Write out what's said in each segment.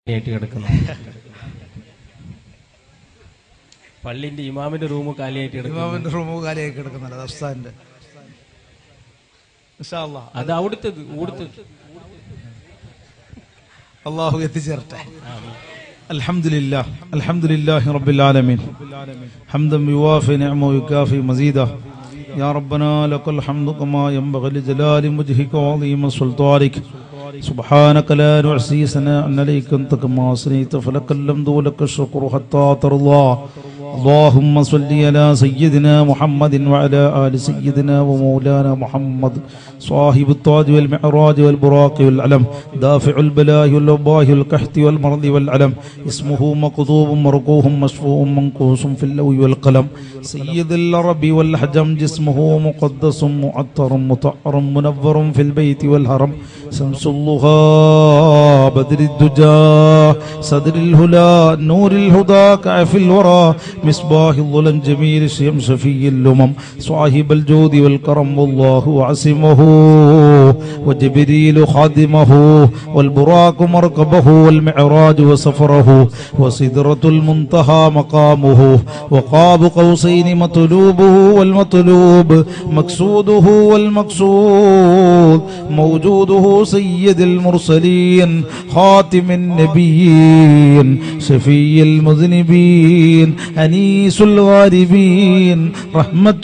ആയിട്ട് കിടക്കുന്നു പള്ളിന്റെ ഇമാമിന്റെ റൂം കാലിയായിട്ട് കിടക്കുന്നു ഇമാമിന്റെ റൂമ് കാലിയായി കിടക്കുന്നുണ്ട് അഫ്സാന്റെ ഇൻഷാ അല്ലാ. അത് അവിടുത്തത് ഇവിടുത്തെ അള്ളാഹു എത്തിച്ചേരട്ടെ الحمد لله الحمد لله رب العالمين حمدا يوافي نعمه ويكافي مزيدا يا ربنا لك الحمد كما ينبغي لجلال وجهك وعظيم سلطانك سبحانك لا نحصي ثناء عليك انت كما اثنيت فلك الحمد ولك الشكر حتى ترضى اللهم صل على سيدنا محمد وعلى ال سيدنا ومولانا محمد صاحب التاج والمعراج والبراق والعلم دافع البلاء والوباء والقحط والمرض والعلم اسمه مقذوب مرقوه مشفوع منقوص في اللوي والقلم سيد العرب والحجم جسمه مقدس معطر مطهر منور في البيت والهرم شمس اللها بدر الدجى صدر الهلا نور الهدى كعف الورى مصباح الظلم جميل الشمس في الأمم صاحب الجود والكرم والله عصمه وجبريل خادمه والبراق مركبه والمعراج وسفره وسدرة المنتهى مقامه وقاب قوسين مطلوبه والمطلوب مقصوده والمقصود موجوده سيد المرسلين خاتم النبيين شفي المذنبين أنيس الغاربين رحمة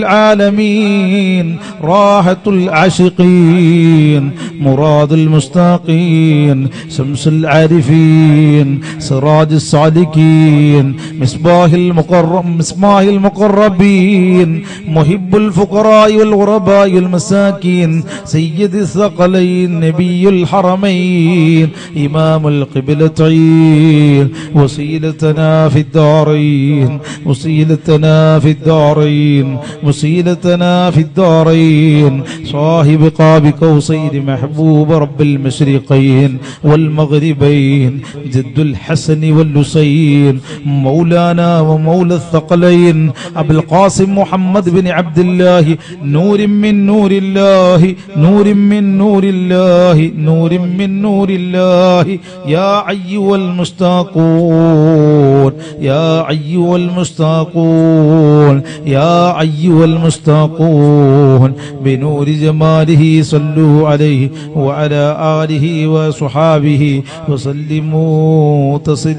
للعالمين راحة العاشقين مراد المستاقين شمس العارفين سراج الصالكين مصباح المقرب مصباح المقربين محب الفقراء والغرباء والمساكين سيد الثقلين نبي الحرمين إمام القبلتين وسيلتنا في الدارين وسيلتنا في الدارين وسيلتنا في الدارين صاحب قاب قوسين محبوب رب المشرقين والمغربين جد الحسن والحسين مولانا ومولى الثقلين أبو القاسم محمد بن عبد الله نور من نور الله نور من نور الله نور من نور الله يا أيها المشتاقون يا أيها المشتاقون يا أيها المشتاقون بنور جماله صلوا عليه وعلى آله وصحابه وسلموا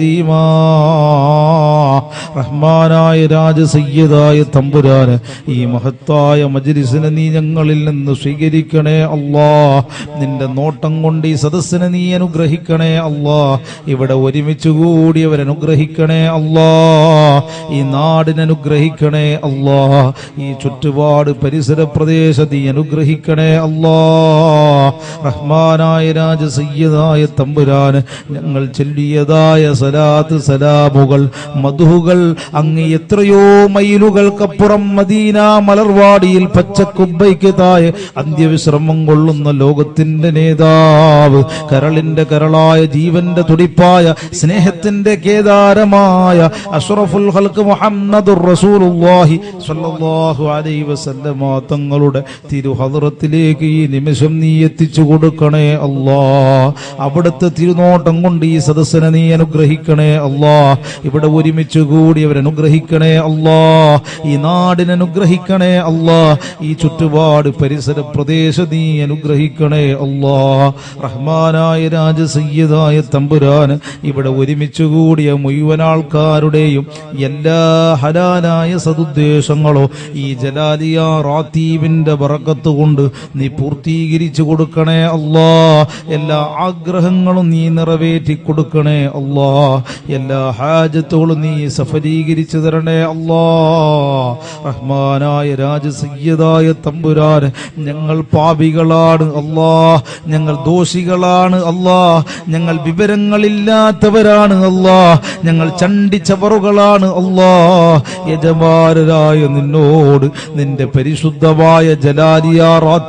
تسليما റഹ്മാനായ രാജസയ്യതായ തമ്പുരാന് ഈ മഹത്തായ മജ്ലിസിനെ നീ ഞങ്ങളിൽ നിന്ന് സ്വീകരിക്കണേ അല്ലാ നിന്റെ നോട്ടം കൊണ്ട് ഈ സദസ്സിനെ നീ അനുഗ്രഹിക്കണേ അല്ലാ ഇവിടെ ഒരുമിച്ച് കൂടിയവർ അനുഗ്രഹിക്കണേ അല്ലാ ഈ നാടിനെ അനുഗ്രഹിക്കണേ അല്ലാ ഈ ചുറ്റുപാട് പരിസര പ്രദേശ നീ അനുഗ്രഹിക്കണേ അല്ലാ റഹ്മാനായ രാജസയ്യതായ തമ്പുരാന് ഞങ്ങൾ ചൊല്ലിയതായ സലാത്ത് സലാമുകൾ മധുഹുകൾ അങ്ങ് എത്രയോ മൈലുകൾക്കപ്പുറം മദീന മലർവാടിയിൽ പച്ചക്കുബയ്ക്ക് താഴെ അന്ത്യവിശ്രമം കൊള്ളുന്ന ലോകത്തിന്റെ നേതാവ് കരളിന്റെ കരളായ ജീവന്റെ തുടിപ്പായ സ്നേഹത്തിന്റെ കേദാരമായ അഷ്റഫുൽ ഹൽക്ക് മുഹമ്മദുർ റസൂലുള്ളാഹി സ്വല്ലല്ലാഹു അലൈഹി വസല്ലമ തങ്ങളുടെ തിരുഹദ്റത്തിലേക്ക് ഈ നിമിഷം നീ എത്തിച്ചു കൊടുക്കണേ അല്ലാ അവിടുത്തെ തിരുനോട്ടം കൊണ്ട് ഈ സദസ്സിനെ നീ അനുഗ്രഹിക്കണേ അല്ലാ ഇവിടെ ഒരുമിച്ച് കൂടിയവർ അനുഗ്രഹിക്കണേ അല്ലാ ഈ നാടിനെ അനുഗ്രഹിക്കണേ അല്ലാ ഈ ചുറ്റുപാട് പരിസര പ്രദേശ നീ അനുഗ്രഹിക്കണേ അല്ലാ റഹ്മാനായ രാജസയ്യതായ തമ്പുരാന് ഇവിടെ ഒരുമിച്ച് കൂടിയ മുഴുവൻ ആൾക്കാരുടെയും എല്ലാ ഹലാലായ സതുദ്ദേശങ്ങളോ ഈ ജലാലിയ റാത്തീബിന്റെ ബറക്കത്ത് കൊണ്ട് നീ പൂർത്തീകരിച്ചു കൊടുക്കണേ അല്ലാ എല്ലാ ആഗ്രഹങ്ങളും നീ നിറവേറ്റി കൊടുക്കണേ അല്ലാ എല്ലാ ഹാജത്തുകളും നീ സഫലീകരിച്ചു തരണേ അല്ലാ റഹ്മാനായ രാജസയ്യതായ തമ്പുരാൻ ഞങ്ങൾ പാപികളാണ് അല്ലാ ഞങ്ങൾ ദോഷികളാണ് അല്ലാ ഞങ്ങൾ വിവരങ്ങളില്ലാത്തവരാണ് അല്ലാ ഞങ്ങൾ ചണ്ടിച്ചവറുകളാണ് അല്ലാ യജമാനരായ നിന്നോട് നിന്റെ പരിശുദ്ധമായ ജലാലിയ റാത്തീബ്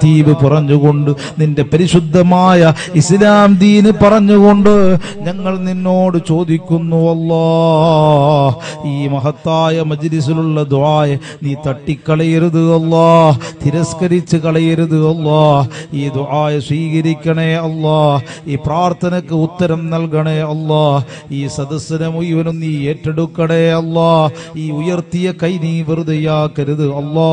പറഞ്ഞുകൊണ്ട് നിന്റെ പരിശുദ്ധമായ ഇസ്ലാം ദീന് പറഞ്ഞുകൊണ്ട് ഞങ്ങൾ നിന്നോട് ചോദിക്കുന്നു അല്ലാ ഈ മഹത്തായ മജ്ലിസിലുള്ള ദുആയ നീ തട്ടിക്കളയരുത് അല്ലാ തിരസ്കരിച്ച് കളയരുത് അല്ലാ ഈ ദുആയ സ്വീകരിക്കണേ അല്ലാ ഈ പ്രാർത്ഥനക്ക് ഉത്തരം നൽകണേ അല്ലാ ഈ സദസ്സിനെ മുഴുവനും നീ ഏറ്റെടുക്കണേ അല്ലാ ഈ ഉയർത്തിയ കൈ നീ വെറുതെയാക്കരുത് അല്ലാ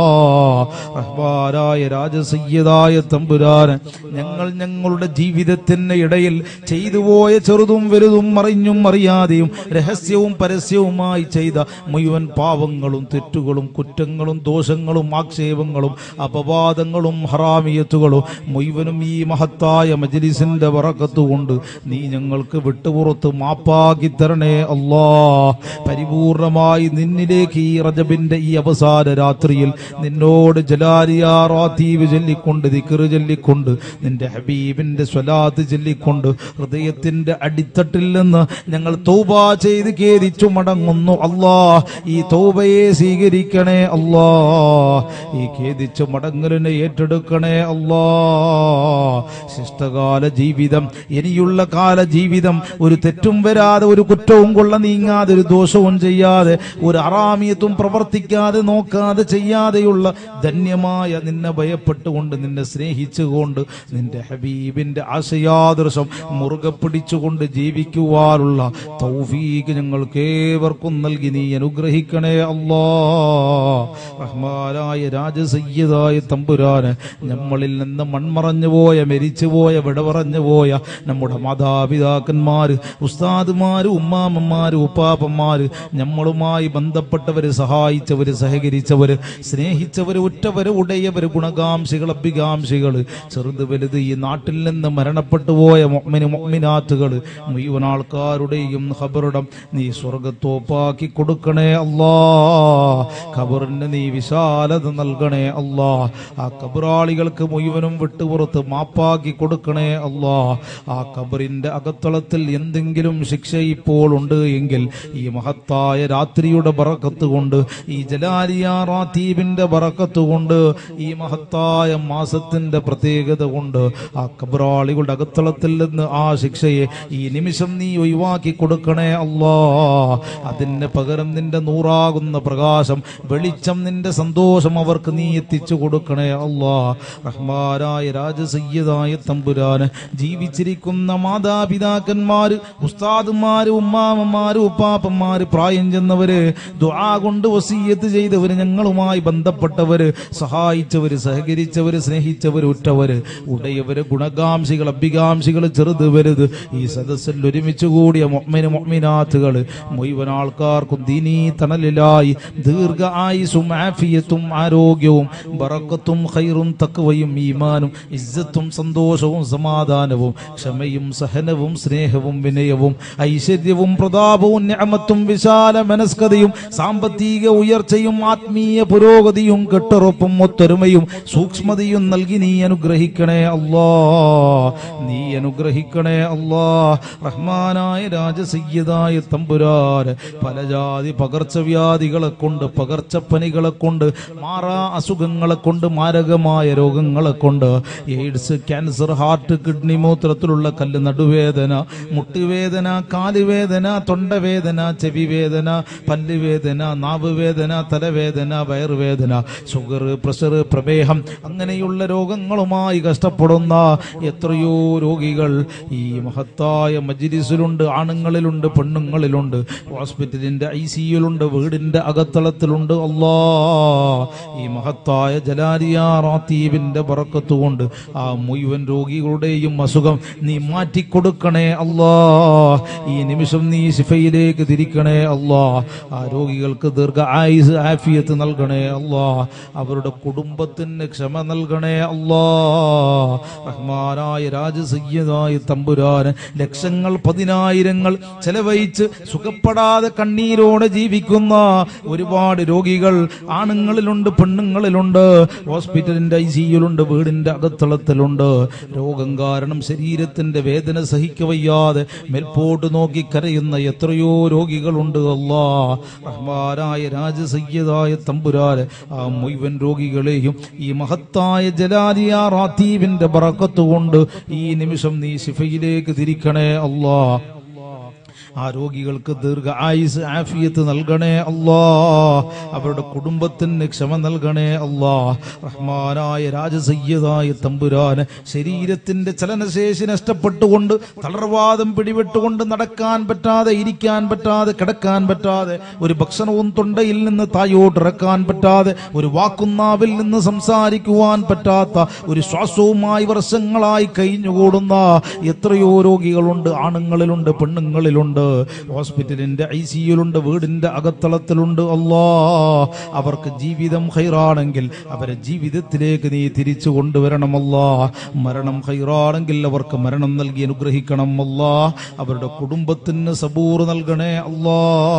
റഹ്മാനായ രാജസയ്യതായ തമ്പുരാന് ഞങ്ങൾ ഞങ്ങളുടെ ജീവിതത്തിന് ഇടയിൽ ചെയ്തു പോയ ചെറുതും വലുതും അറിഞ്ഞും അറിയാതെയും രഹസ്യവും പരസ്യവുമായി ചെയ്ത മുഴുവൻ പാവങ്ങളും തെറ്റുകളും കുറ്റങ്ങളും ദോഷങ്ങളും ആക്ഷേപങ്ങളും അപവാദങ്ങളും ഹറാമിയത്തുകളും മുഴുവനും ഈ മഹത്തായ മജ്ലിസിന്റെ വറക്കത്തുകൊണ്ട് നീ ഞങ്ങൾക്ക് വിട്ടുപുറത്ത് മാപ്പാക്കി തരണേ അല്ലാ പരിപൂർണമായി നിന്നിലേക്ക് ഈ റജബിന്റെ ഈ അവസാന രാത്രിയിൽ നിന്നോട് ജലാലിയാറാത്തീവ് ചൊല്ലിക്കൊണ്ട് ദിക്കറ് ചൊല്ലിക്കൊണ്ട് നിന്റെ ഹബീബിന്റെ സ്വലാത്ത് ചൊല്ലിക്കൊണ്ട് ഹൃദയത്തിന്റെ അടിത്തട്ടിൽ നിന്ന് ഞങ്ങൾ തൗബ ചെയ്ത് ഖേദിച്ചു മടങ്ങുന്നു അല്ലാ ഈ തൗബയെ സ്വീകരിക്കണേ അല്ലാ ഈ ഖേദിച്ചു മടങ്ങലിനെ ഏറ്റെടുക്കണേ അല്ലാ ശിഷ്ടകാല ജീവിതം ഇനിയുള്ള കാല ജീവിതം ഒരു തെറ്റും വരാതെ ഒരു കുറ്റവും കൊള്ള നീങ്ങാതെ ഒരു ദോഷവും ചെയ്യാതെ ഒരു അറാമിയത്തും പ്രവർത്തിക്കാതെ നോക്കാതെ ചെയ്യാതെയുള്ള ധന്യമായ നിന്നെ ഭയപ്പെട്ടുകൊണ്ട് നിന്നെ സ്നേഹിച്ചുകൊണ്ട് നിന്റെ ഹബീബിന്റെ ആശയാദർശം മുറുകെ പിടിച്ചുകൊണ്ട് ജീവിക്കുവാനുള്ള തൗഫീക്ക് ഞങ്ങൾക്ക് ഏവർക്കും നൽകി നീ അനുഗ്രഹിക്കണേ അല്ലാ റഹ്മാനായ രാജസയ്യതായ തമ്പുരാന് നമ്മളിൽ നിന്ന് മൺമറഞ്ഞു പോയ മരിച്ചുപോയ വിടപറഞ്ഞു പോയ നമ്മുടെ മാതാപിതാക്കന്മാര് ഉസ്താദുമാര് ഉമ്മാമ്മമാര് ഉപ്പാപ്പന്മാര് നമ്മളുമായി ബന്ധപ്പെട്ടവര് സഹായിച്ചവര് സഹകരിച്ചവര് സ്നേഹിച്ചവര് ഉറ്റവര് ഉടയവര് ഗുണകാംക്ഷികൾ അഭികാംക്ഷികള് ചെറുത് വലുത് ഈ നാട്ടിൽ നിന്ന് മരണപ്പെട്ടു പോയ മൊമ്മിന് മൊമ്മിനാത്തുകള് മുഴുവൻ ആൾക്കാരുടെയും ഖബറിടം നീ സ്വർഗത്തോപ്പാക്കി കൊടുക്കണേ അല്ലാ ഖബറിന് നീ വിശാലത നൽകണേ അല്ലാ ആ ഖബറാളികൾക്ക് മുഴുവനും വിട്ടുപുറത്ത് മാപ്പാക്കി കൊടുക്കണേ അല്ലാ ആ ഖബറിന്റെ അകത്തളത്തിൽ എന്തെങ്കിലും ശിക്ഷ ഇപ്പോൾ ഉണ്ട് എങ്കിൽ ഈ മഹത്തായ രാത്രിയുടെ ബറക്കത്ത് കൊണ്ട് ഈ ജലാലിയ റാത്തീബിന്റെ ബറക്കത്ത് കൊണ്ട് ഈ മഹത്തായ മാസത്തിന്റെ പ്രത്യേകത കൊണ്ട് ആ ഖബറാളികളുടെ അകത്തളത്തിൽ നിന്ന് ആ ശിക്ഷയെ ഈ നിമിഷം നീ ഒഴിവാക്കി കൊടുക്കണേ അല്ലാ അതിന് പകരം നിന്റെ നൂറാകുന്ന പ്രകാശം വെളിച്ചം നിന്റെ സന്തോഷം അവർക്ക് നീ എത്തിച്ചു കൊടുക്കണേ അല്ലാ റഹ്മാനായ രാജസയ്യതായ തമ്പുരാന് ജീവിച്ചിരിക്കുന്ന മാതാപിതാക്കന്മാര് ഉസ്താദുമാര് ഉമ്മാമന്മാര് ഉപ്പാപ്പന്മാര് പ്രായം ചെന്നവര് ദുആ കൊണ്ട് വസീയത്ത് ചെയ്തവര് ഞങ്ങളുമായി ബന്ധപ്പെട്ടവര് സഹായിച്ചവര് സഹകരിച്ചവര് സ്നേഹിച്ചവര് ഉറ്റവര് ഉടയവര് ഗുണകാംക്ഷികൾ അഭികാംക്ഷികൾ ചെറുത് വലുത് ഈ സദസ്സിൽ ഒരുമിച്ച് കൂടിയ മൊമ്മിന് മൊമ്മിനാത്തുകള് മുഴുവൻ ആൾക്കാർക്കും ദീനീ തണലിലായി ദീർഘ ആയുസും ആഫിയത്തും ആരോഗ്യവും ബറക്കത്തും ഖൈറും തക്വയും ഈമാനും ഇജ്ജത്തും സന്തോഷവും സമാധാനവും ക്ഷമയും സഹനവും സ്നേഹവും വിനയവും ഐശ്വര്യവും പ്രതാപവും ഞാമത്തും വിശാല മനസ്കതയും സാമ്പത്തിക ഉയർച്ചയും ആത്മീയ പുരോഗതിയും കെട്ടുറപ്പും ഒത്തൊരുമയും സൂക്ഷ്മതയും നൽകി നീ അനുഗ്രഹിക്കണേ അല്ലാ നീ അനുഗ്രഹിക്കണേ അല്ലാ റഹ്മാനായ രാജസയ്യതായ തമ്പുരാര് പല ജാതി പകർച്ചവ്യാധികളെ കൊണ്ട് പകർച്ചപ്പനികളെ കൊണ്ട് മാറാ അസുഖങ്ങളെ കൊണ്ട് മാരകമായ രോഗങ്ങളെ കൊണ്ട് എയ്ഡ്സ് ക്യാൻസർ ഹാർട്ട് കിഡ്നി മൂത്രത്തിലുള്ള കല്ല് നടുവേദന മുട്ടുവേദന കാലുവേദന തൊണ്ടവേദന ചെവി വേദന പല്ലുവേദന നാവ് വേദന തലവേദന വയറുവേദന ഷുഗർ പ്രഷർ പ്രമേഹം അങ്ങനെയുള്ള രോഗങ്ങളുമായി കഷ്ടപ്പെടുന്ന എത്രയോ രോഗികൾ ഈ മഹത്തായ മജിലിസിലുണ്ട് ആണുങ്ങളിലുണ്ട് പെണ്ണുങ്ങളിലുണ്ട് ഹോസ്പിറ്റലിന്റെ ഐ സിയിലുണ്ട് വീടിന്റെ അകത്തളത്തിലുണ്ട് അല്ലാ ഈ മഹത്തായ ജലാലിയ റാത്തീബിന്റെ പറക്കത്തുകൊണ്ട് ആ മുഴുവൻ രോഗികളുടെയും അസുഖം നീ മാറ്റിക്കൊടുക്കണേ അല്ലാ ഈ നിമിഷം നീ ശിഫയിലേക്ക് തിരിക്കണേ അല്ലാ ആ രോഗികൾക്ക് ദീർഘ ആയുസ് ആഫിയത്ത് നൽകണേ അല്ലാ അവരുടെ കുടുംബത്തിന് ക്ഷമ നൽകണേ അല്ലാ റഹ്മാനായ രാജസയ്യതായ തമ്പുരാന് ലക്ഷങ്ങൾ പതിനായിരങ്ങൾ ചെലവഴിച്ച് സുഖപ്പെടാതെ കണ്ണീരോടെ ജീവിക്കുന്ന ഒരുപാട് രോഗികൾ ആണുങ്ങളിലുണ്ട് പെണ്ണുങ്ങളിലുണ്ട് ഹോസ്പിറ്റലിന്റെ ഐ സിയിലുണ്ട് വീടിന്റെ അകത്തളത്തിലുണ്ട് രോഗം കാരണം ശരീരത്തിന്റെ വേദന സഹിക്കവയ്യാതെ മേൽപോട്ട് നോക്കി കരയുന്ന എത്രയോ രോഗികളുണ്ട് അല്ലാ റഹ്മാനായ രാജസയ്യതായ തമ്പുരാന് ആ മുഴുവൻ രോഗികളെയും ഈ മഹത്തായ ജലാലിയ റാത്തീബിന്റെ ബറക്കത്ത് കൊണ്ട് ഈ നിമിഷം നീ ശിഫയിലേക്ക് തിരിക്കണേ അല്ലാ ആ രോഗികൾക്ക് ദീർഘ ആയുസ് ആഫിയത്ത് നൽകണേ അല്ലാ അവരുടെ കുടുംബത്തിന് ക്ഷമ നൽകണേ അല്ലാ റഹ്മാനായ രാജസയ്യതായ തമ്പുരാന് ശരീരത്തിന്റെ ചലനശേഷി നഷ്ടപ്പെട്ടുകൊണ്ട് തളർവാദം പിടിപെട്ടുകൊണ്ട് നടക്കാൻ പറ്റാതെ ഇരിക്കാൻ പറ്റാതെ കിടക്കാൻ പറ്റാതെ ഒരു ഭക്ഷണവും തൊണ്ടയിൽ നിന്ന് തായോട്ടിറക്കാൻ പറ്റാതെ ഒരു വാക്കുന്നാവിൽ നിന്ന് സംസാരിക്കുവാൻ പറ്റാത്ത ഒരു ശ്വാസവുമായി വർഷങ്ങളായി കഴിഞ്ഞുകൂടുന്ന എത്രയോ രോഗികളുണ്ട് ആണുങ്ങളിലുണ്ട് പെണ്ണുങ്ങളിലുണ്ട് ഹോസ്പിറ്റലിന്റെ ഐ സിയുലുണ്ട് വീടിന്റെ അകത്തളത്തിലുണ്ട് അല്ലാ അവർക്ക് ജീവിതം ഹൈറാണെങ്കിൽ അവരെ ജീവിതത്തിലേക്ക് നീ തിരിച്ചു കൊണ്ടുവരണമല്ലാ മരണം ഹൈറാണെങ്കിൽ അവർക്ക് മരണം നൽകി അനുഗ്രഹിക്കണം അല്ലാ അവരുടെ കുടുംബത്തിന് സബൂർ നൽകണേ അല്ലാ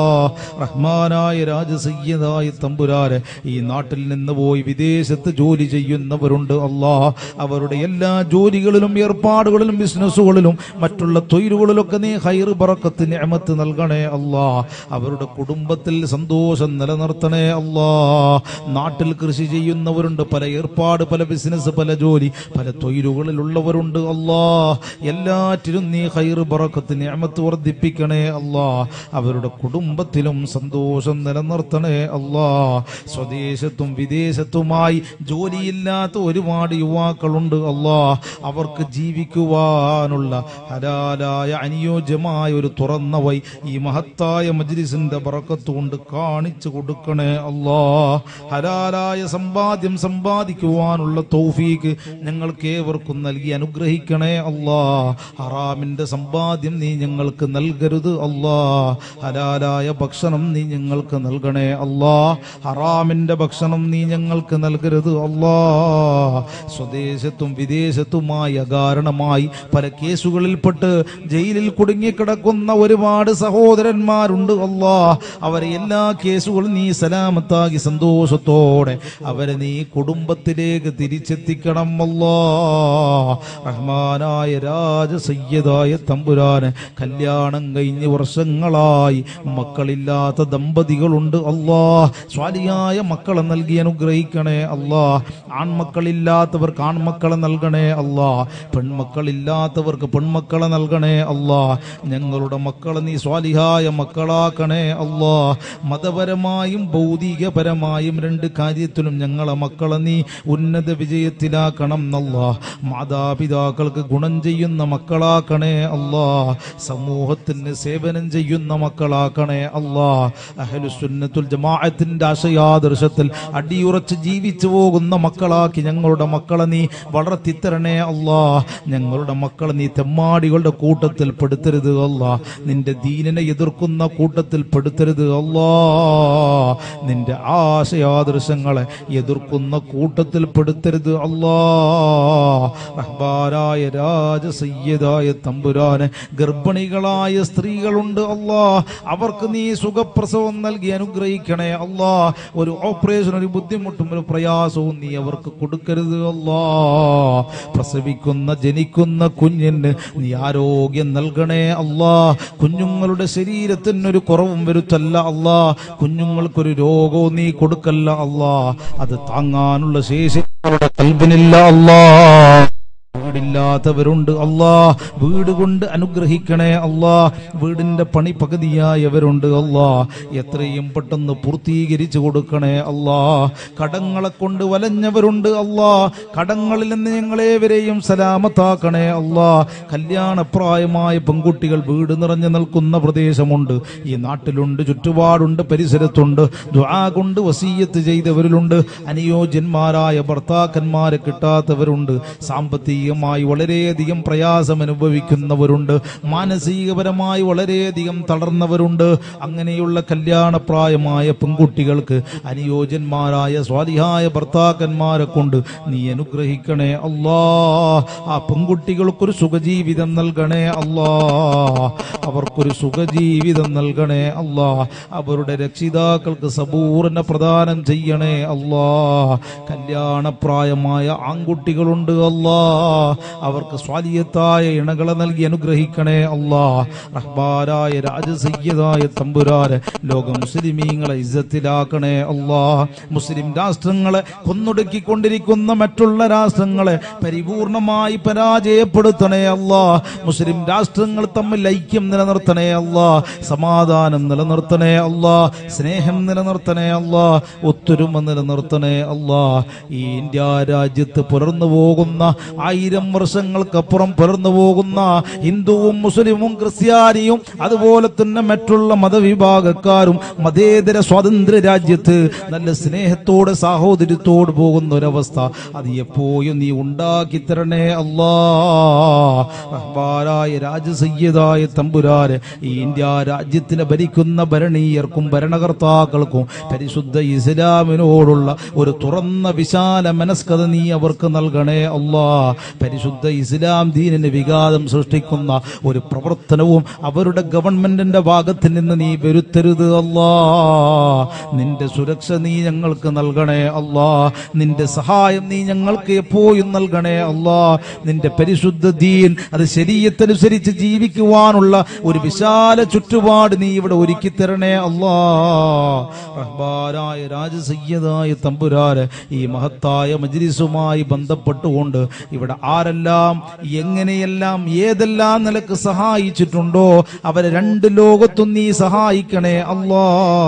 റഹ്മാനായ രാജസയ്യതായ തമ്പുരാര് ഈ നാട്ടിൽ നിന്ന് പോയി വിദേശത്ത് ജോലി ചെയ്യുന്നവരുണ്ട് അല്ലാ അവരുടെ എല്ലാ ജോലികളിലും ഏർപ്പാടുകളിലും ബിസിനസ്സുകളിലും മറ്റുള്ള തൊഴിലുകളിലൊക്കെ നീ ഹൈർ ബറക്കത്ത് നിഅമത്ത് നൽകണേ അല്ലാ അവരുടെ കുടുംബത്തിൽ സന്തോഷം നിലനിർത്തണേ അല്ലാ നാട്ടിൽ കൃഷി ചെയ്യുന്നവരുണ്ട് പല ഏർപ്പാട് പല ബിസിനസ് പല ജോലി പല തൊഴിലുകളിലുള്ളവരുണ്ട് അല്ലാ എല്ലാറ്റിലും നീ ഹൈർ ബറക്കത്ത് നിഅമത്ത് വർദ്ധിപ്പിക്കണേ അല്ലാ അവരുടെ കുടുംബത്തിലും സന്തോഷം നിലനിർത്തണേ അല്ലാ സ്വദേശത്തും വിദേശത്തുമായി ജോലിയില്ലാത്ത ഒരുപാട് യുവാക്കളുണ്ട് അല്ലാ അവർക്ക് ജീവിക്കുവാനുള്ള ഹലാലായ അനുയോജ്യമായ ഒരു തുറന്ന വൈ ഈ മഹത്തായ മജ്ലിസിന്റെ ബറക്കത്തുകൊണ്ട് കാണിച്ചു കൊടുക്കണേ അല്ലാ ഹലാലായ സമ്പാദ്യം സമ്പാദിക്കുവാനുള്ള തൗഫീക്ക് ഞങ്ങൾക്ക് ഏവർക്കും നൽകി അനുഗ്രഹിക്കണേ അല്ലാ ഹറാമിന്റെ സമ്പാദ്യം നീ ഞങ്ങൾക്ക് നൽകരുത് അല്ലാ ഹലാലായ ഭക്ഷണം നീ ഞങ്ങൾക്ക് നൽകണേ അല്ലാ ഹറാമിന്റെ ഭക്ഷണം നീ ഞങ്ങൾക്ക് നൽകരുത് അല്ലാ സ്വദേശത്തും വിദേശത്തുമായി അകാരണമായി പല കേസുകളിൽപ്പെട്ട് ജയിലിൽ കുടുങ്ങിക്കിടക്കുന്ന ഒരുപാട് സഹോദരന്മാരുണ്ട് അല്ലാ അവരെ എല്ലാ കേസുകളും നീ സലാമത്താക്കി സന്തോഷത്തോടെ അവരെ നീ കുടുംബത്തിലേക്ക് തിരിച്ചെത്തിക്കണം അല്ലാ റഹ്മാനായ രാജസയ്യതായ തമ്പുരാന് കല്യാണം കഴിഞ്ഞ് വർഷങ്ങളായി മക്കളില്ലാത്ത ദമ്പതികളുണ്ട് അല്ലാ സ്വാലിയായ മക്കളെ നൽകി അനുഗ്രഹിക്കണേ അല്ലാ ആൺമക്കളില്ലാത്തവർക്ക് ആൺമക്കളെ നൽകണേ അല്ലാ പെൺമക്കളില്ലാത്തവർക്ക് പെൺമക്കളെ നൽകണേ അല്ലാ ഞങ്ങളുടെ മക്കളെ നീ സ്വാലിഹായ മക്കളാക്കണേ അല്ലാ മതപരമായും ഭൗതികപരമായും രണ്ട് കാര്യത്തിലും ഞങ്ങളെ മക്കളെ നീ ഉന്നത വിജയത്തിലാക്കണം അല്ലാ മാതാപിതാക്കൾക്ക് ഗുണം ചെയ്യുന്ന മക്കളാക്കണേ അല്ലാ സമൂഹത്തിന് സേവനം ചെയ്യുന്ന മക്കളാക്കണേ അല്ലാ അഹലുസുന്നത്തുൽ ജമാഅത്തിന്റെ ആശയാദർശത്തിൽ അടിയുറച്ച് ജീവിച്ചു പോകുന്ന മക്കളാക്കി ഞങ്ങളുടെ മക്കളെ നീ വളർത്തിത്തരണേ അല്ലാ ഞങ്ങളുടെ മക്കളെ നീ തെമ്മാടികളുടെ കൂട്ടത്തിൽ പെടുത്തരുത് അല്ലാ നിന്റെ ദീനിനെ എതിർക്കുന്ന കൂട്ടത്തിൽ പെടുത്തരുത് അല്ലാ നിന്റെ ആശയാദർശങ്ങളെ എതിർക്കുന്ന കൂട്ടത്തിൽ പെടുത്തരുത് അല്ലാ റഹ്ബാനായ രാജസയ്യദായ തമ്പുരാന് ഗർഭിണികളായ സ്ത്രീകളുണ്ട് അല്ലാ അവർക്ക് നീ സുഖപ്രസവം നൽകി അനുഗ്രഹിക്കണേ അല്ലാ ഒരു ഓപ്പറേഷൻ ഒരു ബുദ്ധിമുട്ടും ഒരു പ്രയാസവും നീ അവർക്ക് കൊടുക്കരുത് അല്ലാ പ്രസവിക്കുന്ന ജനിക്കുന്ന കുഞ്ഞിന് നീ ആരോഗ്യം നൽകണേ അല്ലാ കുഞ്ഞുങ്ങളുടെ ശരീരത്തിന് ഒരു കുറവും വരുത്തല്ല അല്ലാ കുഞ്ഞുങ്ങൾക്കൊരു രോഗവും നീ കൊടുക്കല്ല അല്ലാ അത് താങ്ങാനുള്ള ശേഷി അവരുടെ കൽബിനില്ല അല്ലാ വീടില്ലാത്തവരുണ്ട് അല്ലാ വീട് കൊണ്ട് അനുഗ്രഹിക്കണേ അല്ലാ വീടിന്റെ പണി പകുതിയായവരുണ്ട് അല്ലാ എത്രയും പെട്ടെന്ന് പൂർത്തീകരിച്ചു കൊടുക്കണേ അല്ലാ കടങ്ങളെ കൊണ്ട് വലഞ്ഞവരുണ്ട് അല്ലാ കടങ്ങളിൽ നിന്ന് ഞങ്ങളേവരെയും സലാമത്താക്കണേ അല്ലാ കല്യാണപ്രായമായ പെൺകുട്ടികൾ വീട് നിറഞ്ഞു നിൽക്കുന്ന പ്രദേശമുണ്ട് ഈ നാട്ടിലുണ്ട് ചുറ്റുപാടുണ്ട് പരിസരത്തുണ്ട് ദ്വാ കൊണ്ട് വസീയത്ത് ചെയ്തവരിലുണ്ട് അനുയോജ്യന്മാരായ ഭർത്താക്കന്മാരെ കിട്ടാത്തവരുണ്ട് സാമ്പത്തികമായി വളരെയധികം പ്രയാസം അനുഭവിക്കുന്നവരുണ്ട് മാനസികപരമായി വളരെയധികം തളർന്നവരുണ്ട് അങ്ങനെയുള്ള കല്യാണപ്രായമായ പെൺകുട്ടികൾക്ക് അനുയോജ്യന്മാരായ സ്വാധിഹായ ഭർത്താക്കന്മാരെ കൊണ്ട് നീ അനുഗ്രഹിക്കണേ അല്ലാ ആ പെൺകുട്ടികൾക്കൊരു സുഖജീവിതം നൽകണേ അല്ലാ അവർക്കൊരു സുഖജീവിതം നൽകണേ അല്ലാ അവരുടെ രക്ഷിതാക്കൾക്ക് സബൂറിനെ പ്രദാനം ചെയ്യണേ അല്ലാ കല്യാണപ്രായമായ ആൺകുട്ടികളുണ്ട് അല്ലാ അവർക്ക് സ്വാലിയത്തായ ഇണകളെ നൽകി അനുഗ്രഹിക്കണേ അല്ലാ റഹ്ബാരായ രാജസയ്യതായ തമ്പുരാര് ലോക മുസ്ലിമീങ്ങളെ ഇജ്ജത്തിലാക്കണേ അല്ലാ മുസ്ലിം രാഷ്ട്രങ്ങളെ കൊന്നൊടുക്കിക്കൊണ്ടിരിക്കുന്ന മറ്റുള്ള രാഷ്ട്രങ്ങളെ പരിപൂർണമായി പരാജയപ്പെടുത്തണേ അല്ലാ മുസ്ലിം രാഷ്ട്രങ്ങൾ തമ്മിൽ ഐക്യം നിലനിർത്തണേ അല്ലാ സമാധാനം നിലനിർത്തണേ അല്ലാ സ്നേഹം നിലനിർത്തണേ അല്ലാ ഒത്തൊരുമ നിലനിർത്തണേ അല്ലാ ഈ ഇന്ത്യ രാജ്യത്ത് പുലർന്നു പോകുന്ന ആയിരം വർഷങ്ങൾക്കപ്പുറം പുലർന്നു പോകുന്ന ഹിന്ദുവും മുസ്ലിമും ക്രിസ്ത്യാനിയും അതുപോലെ തന്നെ മറ്റുള്ള മതവിഭാഗക്കാരും മതേതര സ്വാതന്ത്ര്യ രാജ്യത്ത് നല്ല സ്നേഹത്തോടെ സാഹോദര്യത്തോട് പോകുന്ന ഒരവസ്ഥ അത് എപ്പോഴും നീ ഉണ്ടാക്കി തരണേ അല്ലാ റഹ്മാനായ രാജസയ്യതായ തമ്പുരാര് ഈ ഇന്ത്യ രാജ്യത്തിനെ ഭരിക്കുന്ന ഭരണീയർക്കും ഭരണകർത്താക്കൾക്കും പരിശുദ്ധ ഇസ്ലാമിനോടുള്ള ഒരു തുറന്ന വിശാല മനസ്കത നീ അവർക്ക് നൽകണേ അല്ലാ പരിശുദ്ധ ഇസ്ലാം ദീനിന് വിഘാതം സൃഷ്ടിക്കുന്ന ഒരു പ്രവർത്തനവും അവരുടെ ഗവൺമെന്റിന്റെ ഭാഗത്ത് നിന്ന് നീ വരുത്തരുത് അല്ലാ നിന്റെ സുരക്ഷ നീ ഞങ്ങൾക്ക് നൽകണേ അല്ലാ നിന്റെ സഹായം നീ ഞങ്ങൾക്ക് എപ്പോഴും നൽകണേ അല്ലാ നിന്റെ പരിശുദ്ധ ദീൻ അത് ശരീരത്തനുസരിച്ച് ജീവിക്കുവാനുള്ള ഒരു വിശാല ചുറ്റുപാട് നീ ഇവിടെ ഒരുക്കി തരണേ അല്ലാ റഹ്ബാനായ രാജസയ്യതായ തമ്പുരാര് ഈ മഹത്തായ മജ്ലിസുമായി ബന്ധപ്പെട്ടുകൊണ്ട് ഇവിടെ ആരെല്ലാം എങ്ങനെയെല്ലാം ഏതെല്ലാം നിലക്ക് സഹായിച്ചിട്ടുണ്ടോ അവരെ രണ്ട് ലോകത്തും നീ സഹായിക്കണേ അല്ലാ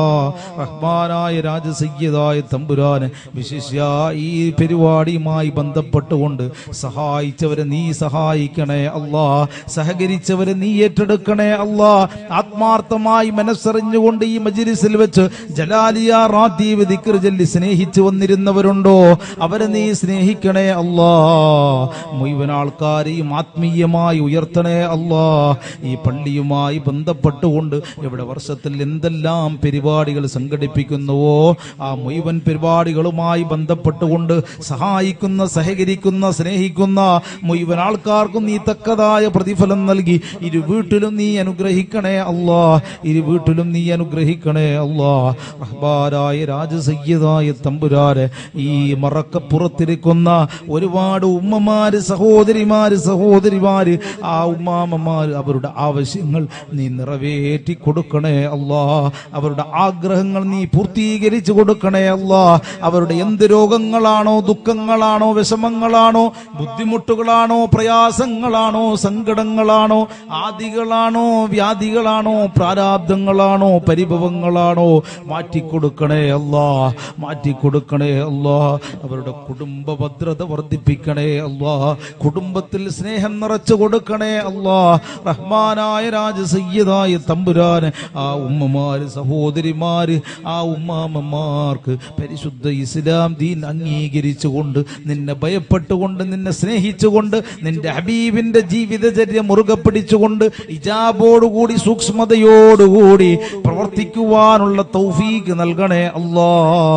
റഹ്മാനായ രാജസയ്യതായ തമ്പുരാന് വിശിഷ്യ ഈ പരിപാടിയുമായി ബന്ധപ്പെട്ടുകൊണ്ട് സഹായിച്ചവരെ നീ സഹായിക്കണേ അല്ലാ സഹകരിച്ചവരെ നീ ഏറ്റെടുക്കണേ അല്ലാ ആത്മാർത്ഥമായി മനസ്സറിഞ്ഞുകൊണ്ട് ഈ മജിലിസിൽ വെച്ച് ജലാലിയ റാത്തീവ് ദിക്ർ ചൊല്ലി സ്നേഹിച്ചു വന്നിരുന്നവരുണ്ടോ അവരെ നീ സ്നേഹിക്കണേ അല്ലാ മുഴുവൻ ആൾക്കാരെയും ആത്മീയമായി ഉയർത്തണേ അല്ലാ ഈ പള്ളിയുമായി ബന്ധപ്പെട്ടുകൊണ്ട് ഇവിടെ വർഷത്തിൽ എന്തെല്ലാം പരിപാടികൾ സംഘടിപ്പിക്കുന്നുവോ ആ മുഴുവൻ പരിപാടികളുമായി ബന്ധപ്പെട്ടുകൊണ്ട് സഹായിക്കുന്ന സഹകരിക്കുന്ന സ്നേഹിക്കുന്ന മുഴുവൻ ആൾക്കാർക്കും നീ തക്കതായ പ്രതിഫലം നൽകി ഇരു വീട്ടിലും നീ അനുഗ്രഹിക്കണേ അല്ലാ ഇരു വീട്ടിലും നീ അനുഗ്രഹിക്കണേ അല്ലാ റഹ്ബാരായ രാജസയ്യതായ തമ്പുരാര് ഈ മറക്കപ്പുറത്തിരിക്കുന്ന ഒരുപാട് ഉമ്മമാര് സഹോദരിമാര് സഹോദരിമാര് ആ ഉമ്മാമ്മമാര് അവരുടെ ആവശ്യങ്ങൾ നീ നിറവേറ്റി കൊടുക്കണേ അല്ലാ അവരുടെ ആഗ്രഹങ്ങൾ നീ പൂർത്തീകരിച്ചു കൊടുക്കണേ അല്ലാ അവരുടെ എന്ത് രോഗങ്ങളാണോ ദുഃഖങ്ങളാണോ വിഷമങ്ങളാണോ ബുദ്ധിമുട്ടുകളാണോ പ്രയാസങ്ങളാണോ സങ്കടങ്ങളാണോ ആദികളാണോ വ്യാധികളാണോ പ്രാരാബ്ദങ്ങളാണോ പരിഭവങ്ങളാണോ മാറ്റിക്കൊടുക്കണേ അല്ലാ മാറ്റിക്കൊടുക്കണേ അല്ലാ അവരുടെ കുടുംബ ഭദ്രത വർദ്ധിപ്പിക്കണേ അല്ലാ കുടുംബത്തിൽ സ്നേഹം നിറച്ചു കൊടുക്കണേ അല്ലാ റഹ്മാനായ രാജസയ്യതായ തമ്പുരാന് ആ ഉമ്മമാര് സഹോദരിമാര് ആ ഉമ്മാമ്മമാർക്ക് പരിശുദ്ധ ഇസ്ലാം ദീൻ അംഗീകരിച്ചുകൊണ്ട് നിന്നെ ഭയപ്പെട്ടുകൊണ്ട് നിന്നെ സ്നേഹിച്ചുകൊണ്ട് നിന്റെ ഹബീബിന്റെ ജീവിതചര്യ മുറുകെ പിടിച്ചുകൊണ്ട് ഇജാബോടുകൂടി സൂക്ഷ്മതയോടുകൂടി പ്രവർത്തിക്കുവാനുള്ള തൗഫീക്ക് നൽകണേ അല്ലാ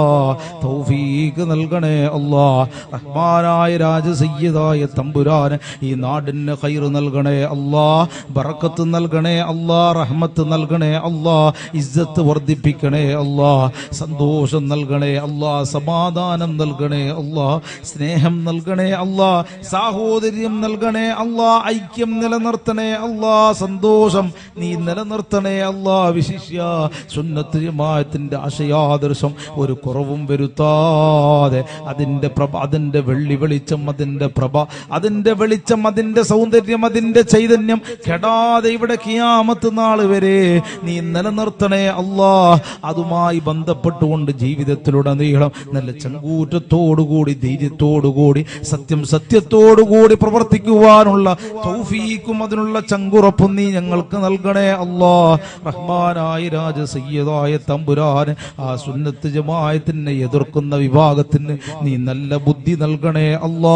തൗഫീക്ക് നൽകണേ അല്ലാ റഹ്മാനായ രാജസയ്യതായ തമ്പുരാന് ഈ നാടിന് ഖൈറ് നൽകണേ അല്ലാ ബറക്കത്ത് നൽകണേ അല്ലാ റഹ്മത്ത് നൽകണേ അല്ലാ ഇസ്സത്ത് വർദ്ധിപ്പിക്കണേ അല്ലാ സന്തോഷം നൽകണേ അല്ലാ സമാധാനം നൽകണേ അല്ലാ സ്നേഹം നൽകണേ അല്ലാ സാഹോദര്യം നൽകണേ അല്ലാ ഐക്യം നിലനിർത്തണേ അല്ലാ സന്തോഷം നീ നിലനിർത്തണേ അല്ലാ വിശിഷ്യ സുന്നത്ത് ജമാഅത്തിന്റെ ആശയാദർശം ഒരു കുറവും വരുത്താതെ അതിന്റെ പ്രഭ അതിന്റെ വെള്ളി വെളിച്ചം അതിന്റെ പ്രഭ അതിന്റെ വെളിച്ചം അതിന്റെ സൗന്ദര്യം അതിന്റെ ചൈതന്യം കെടാതെ ഇവിടെ കിയാമത്ത് നാൾ വരെ നീ നിലനിർത്തണേ അല്ലാ അതുമായി ബന്ധപ്പെട്ടുകൊണ്ട് ജീവിതത്തിലുടനീളം നല്ല ചങ്കൂറ്റത്തോടുകൂടി ധൈര്യത്തോടുകൂടി സത്യം സത്യത്തോടുകൂടി പ്രവർത്തിക്കുവാനുള്ള തൗഫീക്കും അതിനുള്ള ചങ്കുറപ്പും നീ ഞങ്ങൾക്ക് നൽകണേ അല്ലാ റഹ്മാനായ രാജ സയ്യദായ തമ്പുരാൻ ആ സുന്നത്ത് ജമായത്തിനെ എതിർക്കുന്ന വിഭാഗത്തിന് നീ നല്ല ബുദ്ധി നൽകണേ അല്ലാ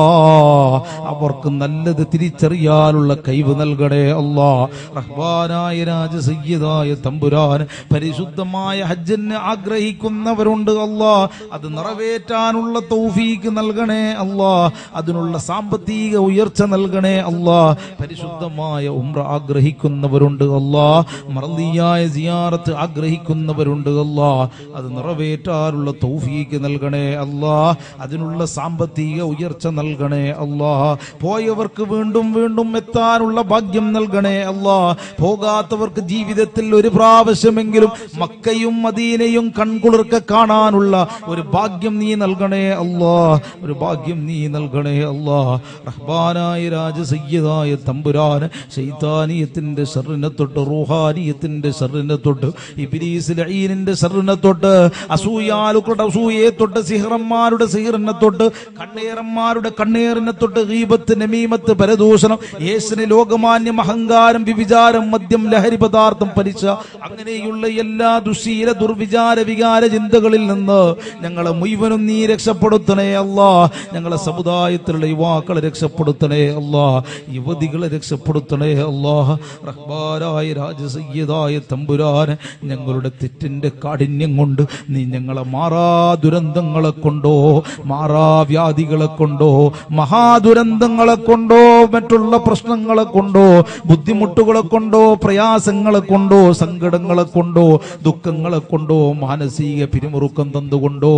അവർക്ക് നല്ലത് തിരിച്ചറിയാനുള്ള കഴിവ് നൽകണേ അല്ലാ റഹ്മാനായ രാജ സയ്യദായ തമ്പുരാൻ പരിശുദ്ധമായ ഹജ്ജിന് ആഗ്രഹിക്കുന്നവരുണ്ട് അല്ലാ അത് നിറവേറ്റാനുള്ള തൗഫീക്ക് നൽകണേ അല്ലാ അതിനുള്ള സാമ്പത്തിക ഉയർച്ച നൽകണേ അല്ലാ പരിശുദ്ധമായ ഉംറ ആഗ്രഹി ആഗ്രഹിക്കുന്നവരുണ്ട് അല്ലാ മറലിയായ സിയാറത്ത് ആഗ്രഹിക്കുന്നവരുണ്ട് അല്ലാ അത് നിറവേറ്റാറുള്ള തൗഫീക്ക് നൽകണേ അല്ലാ അതിനുള്ള സാമ്പത്തിക ഉയർച്ച നൽകണേ അല്ലാ പോയവർക്ക് വീണ്ടും വീണ്ടും എത്താനുള്ള ഭാഗ്യം നൽകണേ അല്ലാ പോകാത്തവർക്ക് ജീവിതത്തിൽ ഒരു പ്രാവശ്യമെങ്കിലും മക്കയും മദീനയും കൺകുളിർക്കെ കാണാനുള്ള ഒരു ഭാഗ്യം നീ നൽകണേ അല്ലാ ഒരു ഭാഗ്യം നീ നൽകണേ അല്ലാ റഹ്ബാനായ രാജ സയ്യദായ തമ്പുരാന് ശൈതാനീയത്തിന്റെ ഷറിനെ തൊട്ട് റൂഹാനീയത്തിന്റെ ഷറിനെ തൊട്ട് ഇബിലീസ് ലഈനിന്റെ ഷറിനെ തൊട്ട് അസൂയാലുക്കളുടെ അസൂയയെ തൊട്ട് സിഹറന്മാരുടെ സിഹറിനെ തൊട്ട് കണ്ണേറന്മാരുടെ കണ്ണേറിനെ തൊട്ട് ഗീബത്ത് നമീമത്ത് പരദൂഷണം യേശന് ലോകമാന്യം അഹങ്കാരം വിവിചാരം മദ്യം ലഹരി പദാർത്ഥം പലിശ അങ്ങനെയുള്ള എല്ലാ ദുശീല ദുർവിചാര വികാര ചിന്തകളിൽ നിന്ന് ഞങ്ങളെ മുഴുവനും നീ രക്ഷപ്പെടുത്തണേ അല്ലാ ഞങ്ങളെ സമുദായത്തിലുള്ള യുവാക്കളെ രക്ഷപ്പെടുത്തണേ അല്ലാ യുവതികളെ രക്ഷപ്പെടുത്തണേ അല്ലാ റഹ്ബാരായ രാജസയ്യതായ തമ്പുരാൻ ഞങ്ങളുടെ തെറ്റിന്റെ കാഠിന്യം കൊണ്ട് നീ ഞങ്ങളെ മാറാ ദുരന്തങ്ങളെ കൊണ്ടോ മാറാ വ്യാധികളെ കൊണ്ടോ മഹാദുരന്തങ്ങളെ കൊണ്ടോ മറ്റുള്ള പ്രശ്നങ്ങളെ കൊണ്ടോ ബുദ്ധിമുട്ടുകളെ കൊണ്ടോ പ്രയാസങ്ങളെ കൊണ്ടോ സങ്കടങ്ങളെ കൊണ്ടോ ദുഃഖങ്ങളെ കൊണ്ടോ മാനസിക പിരിമുറുക്കം തന്നുകൊണ്ടോ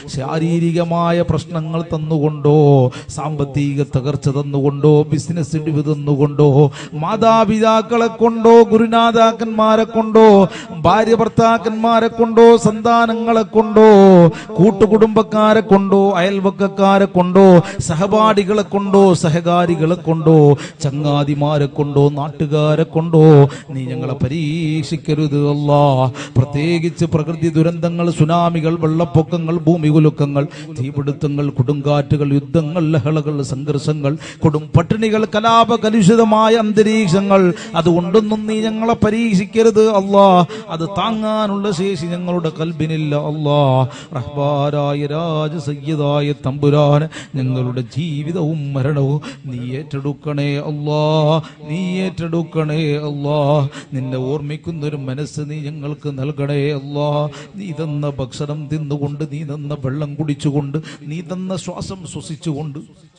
ശാരീരികമായ പ്രശ്നങ്ങൾ തന്നുകൊണ്ടോ സാമ്പത്തിക തകർച്ച തന്നുകൊണ്ടോ ബിസിനസ് ഇടിവ് തന്നുകൊണ്ടോ മാതാപിതാക്കളെ കൊണ്ടോ ഗുരുനാഥാക്കന്മാരെ കൊണ്ടോ ഭാര്യ ഭർത്താക്കന്മാരെ കൊണ്ടോ സന്താനങ്ങളെ കൊണ്ടോ കൂട്ടുകുടുംബക്കാരെ കൊണ്ടോ അയൽവക്കക്കാരെ കൊണ്ടോ സഹപാഠികളെ കൊണ്ടോ സഹകാരികളെ കൊണ്ടോ ചങ്ങാതിമാരെ കൊണ്ടോ നാട്ടുകാരെ കൊണ്ടോ നീ ഞങ്ങളെ പരീക്ഷിക്കരുത് അല്ലാ പ്രത്യേകിച്ച് പ്രകൃതി ദുരന്തങ്ങൾ സുനാമികൾ വെള്ളപ്പൊക്കങ്ങൾ ഭൂമികുലുക്കങ്ങൾ തീപിടുത്തങ്ങൾ കൊടുങ്കാറ്റുകൾ യുദ്ധങ്ങൾ ലഹളകൾ സംഘർഷങ്ങൾ കൊടും പട്ടിണികൾ കലാപ കലുഷിതമായ അന്തരീക്ഷങ്ങൾ അതുകൊണ്ടൊന്നും നീ ഞങ്ങളെ പരീക്ഷിക്കരുത് അല്ലാ അത് താങ്ങാനുള്ള ശേഷി ഞങ്ങളുടെ കൽബിനില്ല അല്ലാ റഹ്ബാരായ രാജ സയ്യദായ തമ്പുരാൻ ഞങ്ങളുടെ ജീവിതവും മരണവും നീ ഏറ്റെടുക്കണേ അല്ലാ നീ ഏറ്റെടുക്കണേ അല്ലാ നിന്നെ ഓർമ്മിക്കുന്ന ഒരു മനസ്സ് നീ ഞങ്ങൾക്ക് നൽകണേ അല്ലാ നീ തന്ന ഭക്ഷണം തിന്നുകൊണ്ട് നീ തന്ന വെള്ളം കുടിച്ചുകൊണ്ട് നീ തന്ന ശ്വാസം ശ്വസിച്ചുകൊണ്ട്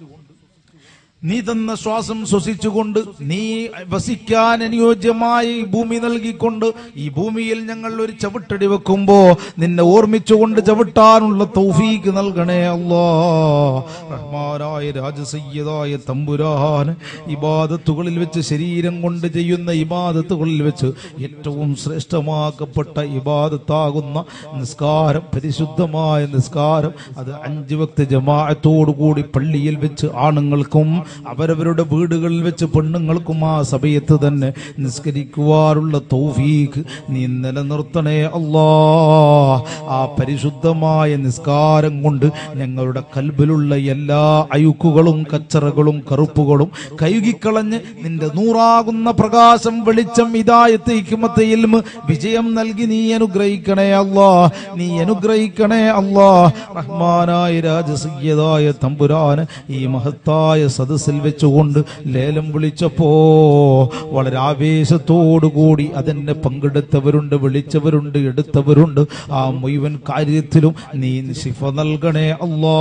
നീ തന്ന ശ്വാസം ശ്വസിച്ചുകൊണ്ട് നീ വസിക്കാൻ അനുയോജ്യമായ ഈ ഭൂമി നൽകിക്കൊണ്ട് ഈ ഭൂമിയിൽ ഞങ്ങൾ ഒരു ചവിട്ടടി വെക്കുമ്പോ നിന്നെ ഓർമ്മിച്ചുകൊണ്ട് ചവിട്ടാനുള്ള തൗഫീക്ക് നൽകണേ അല്ലാ റഹ്മാനായ രാജസയ്യതായ തമ്പുരാൻ ഇബാദത്തുകളിൽ വെച്ച് ശരീരം കൊണ്ട് ചെയ്യുന്ന ഇബാദത്തുകളിൽ വെച്ച് ഏറ്റവും ശ്രേഷ്ഠമാക്കപ്പെട്ട ഇബാദത്താകുന്ന നിസ്കാരം പരിശുദ്ധമായ നിസ്കാരം അത് അഞ്ച് വക്ത ജമാഅത്തോടുകൂടി പള്ളിയിൽ വെച്ച് ആണുങ്ങൾക്കും അവരവരുടെ വീടുകളിൽ വെച്ച് പെണ്ണുങ്ങൾക്കും ആ സമയത്ത് തന്നെ നിസ്കരിക്കുവാനുള്ള തൗഫീഖ് നീ നിലനിർത്തണേ അല്ലാ ആ പരിശുദ്ധമായ നിസ്കാരം കൊണ്ട് ഞങ്ങളുടെ കൽബിലുള്ള എല്ലാ അയുക്കുകളും കച്ചറകളും കറുപ്പുകളും കഴുകിക്കളഞ്ഞ് നിന്റെ നൂറാകുന്ന പ്രകാശം വെളിച്ചം ഇതായത്ത് ഹിക്മത്ത് ഇൽമ് വിജയം നൽകി നീ അനുഗ്രഹിക്കണേ അല്ലാ നീ അനുഗ്രഹിക്കണേ അല്ലാ റഹ്മാനായ രാജസീയതായ തമ്പുരാന് ഈ മഹത്തായ സദസ്സിൽ വെച്ചുകൊണ്ട് ലേലം വിളിച്ചപ്പോ വളരെ ആവേശത്തോടു കൂടി അതിനെ പങ്കെടുത്തവരുണ്ട് വിളിച്ചവരുണ്ട് എടുത്തവരുണ്ട് ആ മുഴുവൻ കാര്യത്തിലും നീ ശിഫ നൽകണേ അല്ലാ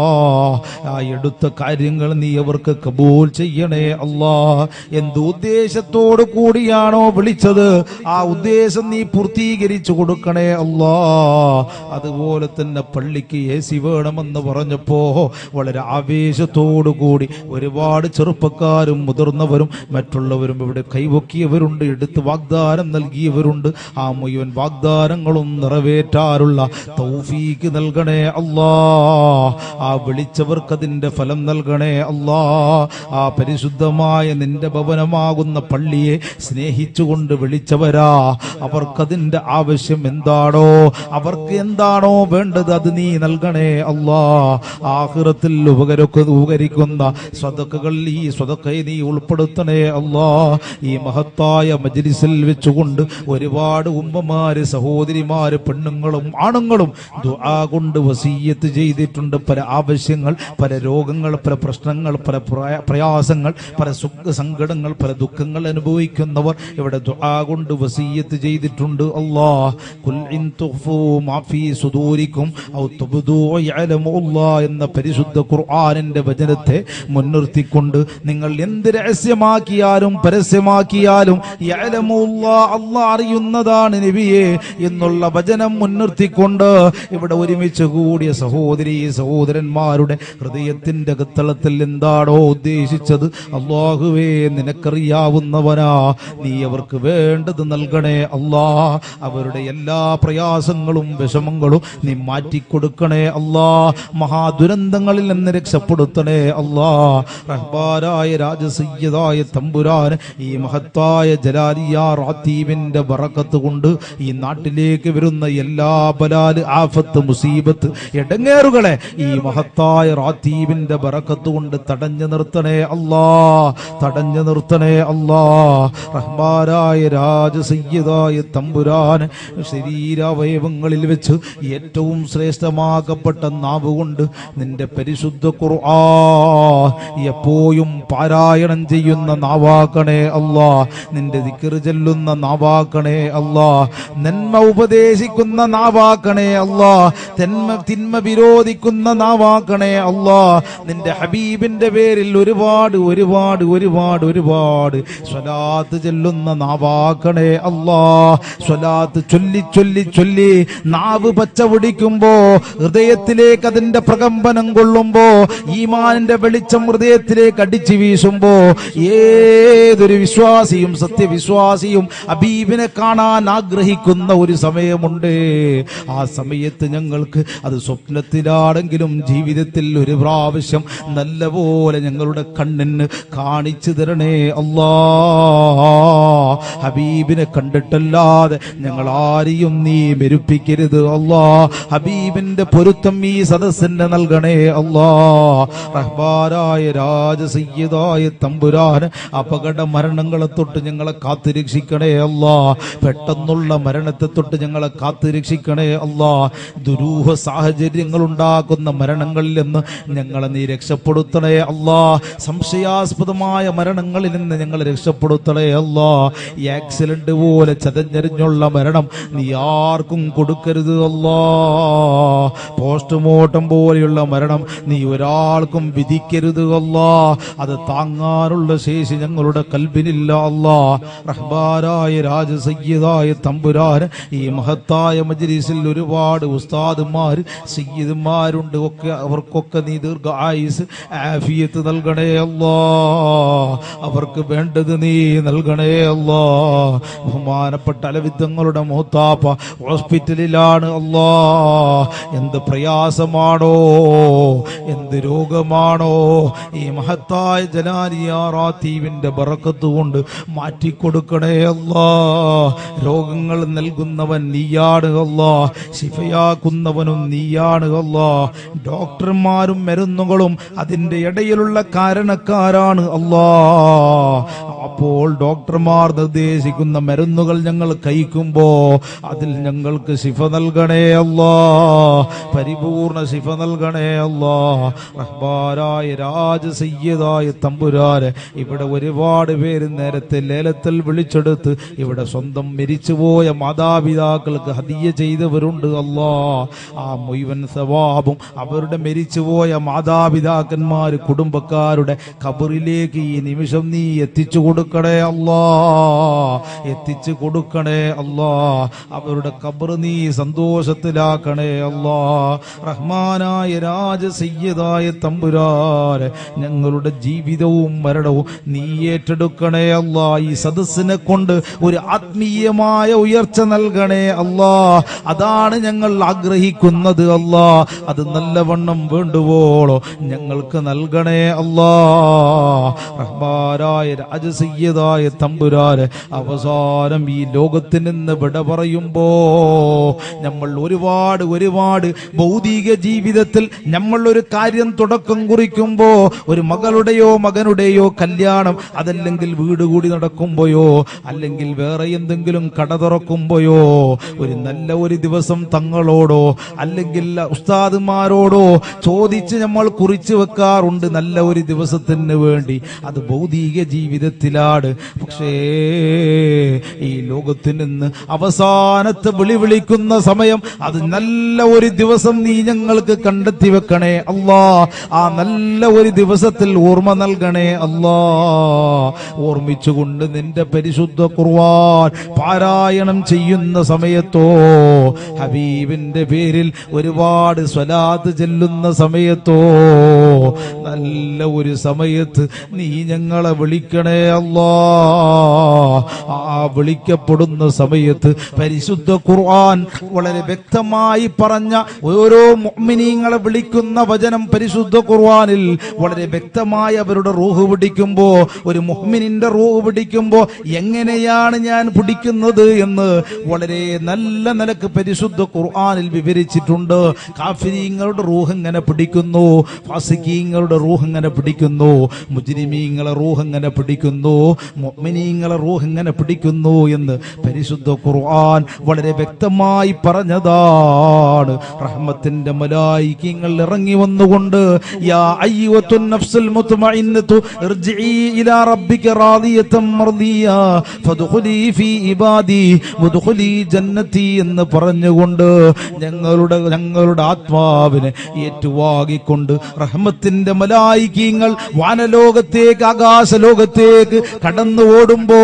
ആ എടുത്ത കാര്യങ്ങൾ നീ അവർക്ക് കബൂൽ ചെയ്യണേ അല്ലാ എന്ത് ഉദ്ദേശത്തോടു കൂടിയാണോ വിളിച്ചത് ആ ഉദ്ദേശം നീ പൂർത്തീകരിച്ചു കൊടുക്കണേ അല്ലാ അതുപോലെ തന്നെ പള്ളിക്ക് എ സി വേണമെന്ന് പറഞ്ഞപ്പോ വളരെ ആവേശത്തോടു കൂടി ഒരുപാട് ചെറുപ്പക്കാരും മുതിർന്നവരും മറ്റുള്ളവരും ഇവിടെ കൈവക്കിയവരുണ്ട് എടുത്ത് വാഗ്ദാനം നൽകിയവരുണ്ട് ആ മുഴുവൻ വാഗ്ദാനങ്ങളും നിറവേറ്റാറുള്ള തൗഫീക്ക് നൽകണേ അല്ലാ ആ വിളിച്ചവർക്ക് അതിന്റെ ഫലം നൽകണേ അല്ലാ ആ പരിശുദ്ധമായ നിന്റെ ഭവനമാകുന്ന പള്ളിയെ സ്നേഹിച്ചുകൊണ്ട് വിളിച്ചവരാ അവർക്കതിന്റെ ആവശ്യം എന്താണോ അവർക്ക് എന്താണോ വേണ്ടത് അത് നീ നൽകണേ അല്ലാ ആഹ്റത്തിൽ ഉപകരക്ക് ഉപകരിക്കുന്ന സ്വതക്കുകൾ ഈ സ്വതക്കയെ നീ ഉൾപ്പെടുത്തണേ അല്ലാ ഈ മഹത്തായ മജ്ലിസിൽ വെച്ചുകൊണ്ട് ഒരുപാട് ഉമ്മമാര് സഹോദരിമാര് പെണ്ണുങ്ങളും ആണുങ്ങളും ദുആ കൊണ്ട് വസീയത്ത് ചെയ്തിട്ടുണ്ട് പല ആവശ്യങ്ങൾ പല രോഗങ്ങൾ പല പ്രശ്നങ്ങൾ പല പ്രയ- പ്രയാസങ്ങൾ പല സുഖ സങ്കടങ്ങൾ പല ദുഃഖങ്ങൾ അനുഭവിക്കുന്നവർ ഇവിടെ ദുആ കൊണ്ട് വസീയത്ത് ചെയ്തിട്ടുണ്ട് അല്ലാ കുൽ ഇൻ തുഖ്ഫൂ മാ ഫീ സുദൂരിക്കും ഔ തുബ്ദൂ യഅലമു അല്ലാഹ് എന്ന പരിശുദ്ധ ഖുർആനിന്റെ വചനത്തെ മുൻനിർത്തി മുൻനിർത്തിക്കൊണ്ട് നിങ്ങൾ എന്ത് രഹസ്യമാക്കിയാലും പരസ്യമാക്കിയാലും അള്ളാഹ് അറിയുന്നതാണ് നബിയെ എന്നുള്ള വചനം മുൻനിർത്തിക്കൊണ്ട് ഇവിടെ ഒരുമിച്ച് കൂടിയ സഹോദരി സഹോദരന്മാരുടെ ഹൃദയത്തിന്റെ അകത്തളത്തിൽ എന്താണോ ഉദ്ദേശിച്ചത് അള്ളാഹുവേ നിനക്കറിയാവുന്നവനാ നീ അവർക്ക് വേണ്ടത് നൽകണേ അല്ലാ അവരുടെ എല്ലാ പ്രയാസങ്ങളും വിഷമങ്ങളും നീ മാറ്റിക്കൊടുക്കണേ അല്ലാ മഹാദുരന്തങ്ങളിൽ നിന്ന് രക്ഷപ്പെടുത്തണേ അല്ലാ റഹ്ബാരായ രാജസയ്യതായ തമ്പുരാൻ ഈ മഹത്തായ ജലാലിയ റാത്തീബിന്റെ ബറക്കത്ത് കൊണ്ട് ഈ നാട്ടിലേക്ക് വരുന്ന എല്ലാ ബലാല് ആഫത്ത് മുസീബത്ത് എടങ്ങേറുകളെ ഈ മഹത്തായ റാത്തീബിന്റെ ബറക്കത്ത് കൊണ്ട് തടഞ്ഞു നിർത്തണേ അല്ലാ തടഞ്ഞു നിർത്തണേ അല്ലാ റഹ്മാനായ രാജസയ്യതായ തമ്പുരാൻ ശരീരാവയവങ്ങളിൽ വെച്ച് ഏറ്റവും ശ്രേഷ്ഠമാക്കപ്പെട്ട നാവ് കൊണ്ട് നിന്റെ പരിശുദ്ധ ഖുർആ എപ്പോഴും പാരായണം ചെയ്യുന്ന നാവാക്കണേ അല്ലാ നിന്റെ ദിക്കറ് ചെല്ലുന്ന നാവാക്കണേ അല്ലാ നന്മ ഉപദേശിക്കുന്ന നാവാക്കണേ അല്ലാ തെന്മ തിന്മ വിരോധിക്കുന്ന നാവാക്കണേ അല്ലാ നിന്റെ ഹബീബിന്റെ പേരിൽ ഒരുപാട് ഒരുപാട് ഒരുപാട് ഒരുപാട് സ്വലാത്ത് ചെല്ലുന്ന നാവാക്കണേ അല്ലാ സ്വലാത്ത് ചൊല്ലി ചൊല്ലി ചൊല്ലി നാവ് പച്ച പിടിക്കുമ്പോ ഹൃദയത്തിലേക്ക് അതിന്റെ പ്രകമ്പനം കൊള്ളുമ്പോ ഈമാനിന്റെ വെളിച്ചം ഹൃദയത്തിലേക്ക് അടിച്ചു വീശുമ്പോ ഏതൊരു വിശ്വാസിയും സത്യവിശ്വാസിയും അബീബിനെ കാണാൻ ആഗ്രഹിക്കുന്ന ഒരു സമയമുണ്ട് ആ സമയത്ത് ഞങ്ങൾക്ക് അത് സ്വപ്നത്തിലാണെങ്കിലും ജീവിതത്തിൽ ഒരു പ്രാവശ്യം നല്ലപോലെ ഞങ്ങളുടെ കണ്ണിന് കാണിച്ചു തരണേ അല്ലാ ഹബീബിനെ കണ്ടിട്ടല്ലാതെ ഞങ്ങൾ ആരെയും നീ മെരുപ്പിക്കരുത് അല്ലാ ഹബീബിന്റെ പൊരുത്തം ഈ സദസ്സിന് നൽകണേ അല്ലാ റഹ്ബാരായ രാജസയ്യതായ തമ്പുരാൻ അപകട മരണങ്ങളെ തൊട്ട് ഞങ്ങളെ കാത്തുരക്ഷിക്കണേ അല്ലാ പെട്ടെന്നുള്ള മരണത്തെ തൊട്ട് ഞങ്ങളെ കാത്തുരക്ഷിക്കണേ അല്ലാ ദുരൂഹ സാഹചര്യങ്ങൾ ഉണ്ടാക്കുന്ന മരണങ്ങളിൽ നിന്ന് ഞങ്ങളെ നീ രക്ഷപ്പെടുത്തണേ അല്ലാ സംശയാസ്പദമായ മരണങ്ങളിൽ നിന്ന് ഞങ്ങളെ രക്ഷപ്പെടുത്തണേ അല്ലാ ഈ ആക്സിഡന്റ് പോലെ ചതഞ്ഞെറിഞ്ഞുള്ള മരണം നീ ആർക്കും കൊടുക്കരുത് അല്ലാ പോസ്റ്റ്മോർട്ടം പോലെയുള്ള മരണം നീ ഒരാൾക്കും വിധിക്കരുത് അല്ലാ അത് താങ്ങാനുള്ള ശേഷി ഞങ്ങളുടെ കൽബിനില്ല അല്ലാ റഹ്ബാരായ രാജസയ്യതായ തമ്പുരാൻ ഈ മഹത്തായ മജ്ലിസിൽ ഒരുപാട് ഉസ്താദുമാർ സയ്യിദുമാരുണ്ട് ഒക്കെ അവർക്കൊക്കെ നീ ദീർഘ ആയുസ് ആഫിയത്ത് നൽകണേ അല്ലാ അവർക്ക് വേണ്ടത് നീ നൽകണേ അല്ലാ ബഹുമാനപ്പെട്ട അലവിദ്ധങ്ങളുടെ മൂത്താപ്പ ഹോസ്പിറ്റലിലാണ് അല്ലാ എന്ത് പ്രയാസമാണോ എന്ത് രോഗമാണോ ഈ മഹത്തായ ജലാലിയാറാത്തീവിന്റെ ബറക്കത്ത് കൊണ്ട് മാറ്റിക്കൊടുക്കണേ അല്ലാ രോഗങ്ങൾ നൽകുന്നവൻ നീയാണ് അല്ലാ ശിഫയാക്കുന്നവനും നീയാണ് അല്ലാ ഡോക്ടർമാരും മരുന്നുകളും അതിന്റെ ഇടയിലുള്ള കാരണക്കാരാണ് അല്ലാ അപ്പോൾ ഡോക്ടർമാർ നിർദ്ദേശിക്കുന്ന മരുന്നുകൾ ഞങ്ങൾ കഴിക്കുമ്പോ അതിൽ ഞങ്ങൾക്ക് ശിഫ നൽകണേ അല്ലാ പരിപൂർണ ശിഫ നൽകണേ അല്ലാ റഹ്ബാരായ രാജസയ്യതായ തമ്പുരാര് ഇവിടെ ഒരുപാട് പേര് നേരത്തെ ലേലത്തിൽ വിളിച്ചെടുത്ത് ഇവിടെ സ്വന്തം മരിച്ചുപോയ മാതാപിതാക്കൾക്ക് ഹദിയ ചെയ്തവരുണ്ട് അല്ലാ ആ മുഴുവൻ സവാബും അവരുടെ മരിച്ചുപോയ മാതാപിതാക്കന്മാര് കുടുംബക്കാരുടെ കബറിലേക്ക് ഈ നിമിഷം നീ എത്തിച്ചു കൊടുക്കണേ അല്ലാ എത്തിച്ചു കൊടുക്കണേ അല്ലാ അവരുടെ കബർ നീ സന്തോഷത്തിലാക്കണേ അല്ലാ റഹ്മാനായ രാജസയ്യതായ തമ്പുരാര് ഞങ്ങളുടെ ജീവിതവും മരണവും നീ ഏറ്റെടുക്കണേ അല്ലാ ഈ സദസ്സിനെ കൊണ്ട് ഒരു ആത്മീയമായ ഉയർച്ച നൽകണേ അല്ലാ അതാണ് ഞങ്ങൾ ആഗ്രഹിക്കുന്നത് അല്ലാ അത് നല്ലവണ്ണം വേണ്ടുവോളോ ഞങ്ങൾക്ക് നൽകണേ അല്ലാ റഹ്മാനായ രാജസയ്യതായ തമ്പുരാര് അവസാനം ഈ ലോകത്തിൽ നിന്ന് വിട പറയുമ്പോ നമ്മൾ ഒരുപാട് ഒരുപാട് ഭൗതിക ജീവിതത്തിൽ നമ്മൾ ഒരു കാര്യം തുടക്കം കുറിക്കുമ്പോ ഒരു മകളുടെയോ മകനുടെയോ കല്യാണം അതല്ലെങ്കിൽ വീട് കൂടി നടക്കുമ്പോയോ അല്ലെങ്കിൽ വേറെ എന്തെങ്കിലും കട തുറക്കുമ്പോയോ ഒരു നല്ല ഒരു ദിവസം തങ്ങളോടോ അല്ലെങ്കിൽ ഉസ്താദുമാരോടോ ചോദിച്ച് നമ്മൾ കുറിച്ചു വെക്കാറുണ്ട് നല്ല ഒരു ദിവസത്തിന് വേണ്ടി അത് ഭൗതിക ജീവിതത്തിലാണ് പക്ഷേ ഈ ലോകത്തിൽ നിന്ന് അവസാനത്തെ വിളി വിളിക്കുന്ന സമയം അത് നല്ല ഒരു ദിവസം നീ ഞങ്ങൾക്ക് കണ്ടെത്തി വെക്കണേ അല്ലാ ആ നല്ല ഒരു ദിവസം ദിവസത്തിൽ ഓർമ്മ നൽകണേ അല്ലാ ഓർമ്മിച്ചുകൊണ്ട് നിന്റെ പരിശുദ്ധ ഖുർആൻ പാരായണം ചെയ്യുന്ന സമയത്തോ ഹബീബിന്റെ പേരിൽ ഒരുപാട് സ്വലാത്ത് ചെല്ലുന്ന സമയത്തോ നല്ല ഒരു സമയത്ത് നീ ഞങ്ങളെ വിളിക്കണേ അല്ലാ ആ വിളിക്കപ്പെടുന്ന സമയത്ത് പരിശുദ്ധ ഖുർആൻ വളരെ വ്യക്തമായി പറഞ്ഞ ഓരോ മുഅ്മിനീങ്ങളെ വിളിക്കുന്ന വചനം പരിശുദ്ധ ഖുർആനിൽ വളരെ വ്യക്തമായി അവരുടെ റൂഹ് പിടിക്കുമ്പോ ഒരു മുഹ്മിനിന്റെ റൂഹ് പിടിക്കുമ്പോ എങ്ങനെയാണ് ഞാൻ പിടിക്കുന്നത് എന്ന് വളരെ നല്ല നിലക്ക് പരിശുദ്ധ ഖുർആനിൽ വിവരിച്ചിട്ടുണ്ട് കാഫിരീങ്ങളുടെ റൂഹ് എങ്ങനെ പിടിക്കുന്നു ഫാസിക്കീങ്ങളുടെ റൂഹ് എങ്ങനെ പിടിക്കുന്നു മുജ്രിമീങ്ങളെ റൂഹ് എങ്ങനെ പിടിക്കുന്നു മുഅ്മിനീങ്ങളെ റൂഹ് എങ്ങനെ പിടിക്കുന്നു എന്ന് പരിശുദ്ധ ഖുർആൻ വളരെ വ്യക്തമായി പറഞ്ഞതാണ് റഹ്മത്തിന്റെ മലായിക്കങ്ങൾ ഇറങ്ങി വന്നുകൊണ്ട് യാ അയ്യുവത്തുൻ നഫ്സുൽ മുത്മഇന്നതു ഇർജിഇ ഇലാ റബ്ബിക റാദിയതൻ മർദിയ ഫദ്ഖുലി ഫീ ഇബാദി വദ്ഖുലി ജന്നതി എന്ന് പറഞ്ഞുകൊണ്ട് ഞങ്ങളുടെ ഞങ്ങളുടെ ആത്മാവിനെ ഏറ്റുവാങ്ങിക്കൊണ്ട് റഹ്മത്തിന്റെ മലായിക്കങ്ങൾ വാനലോകത്തേക്ക് ആകാശലോകത്തേക്ക് കടന്നു ഓടുമ്പോ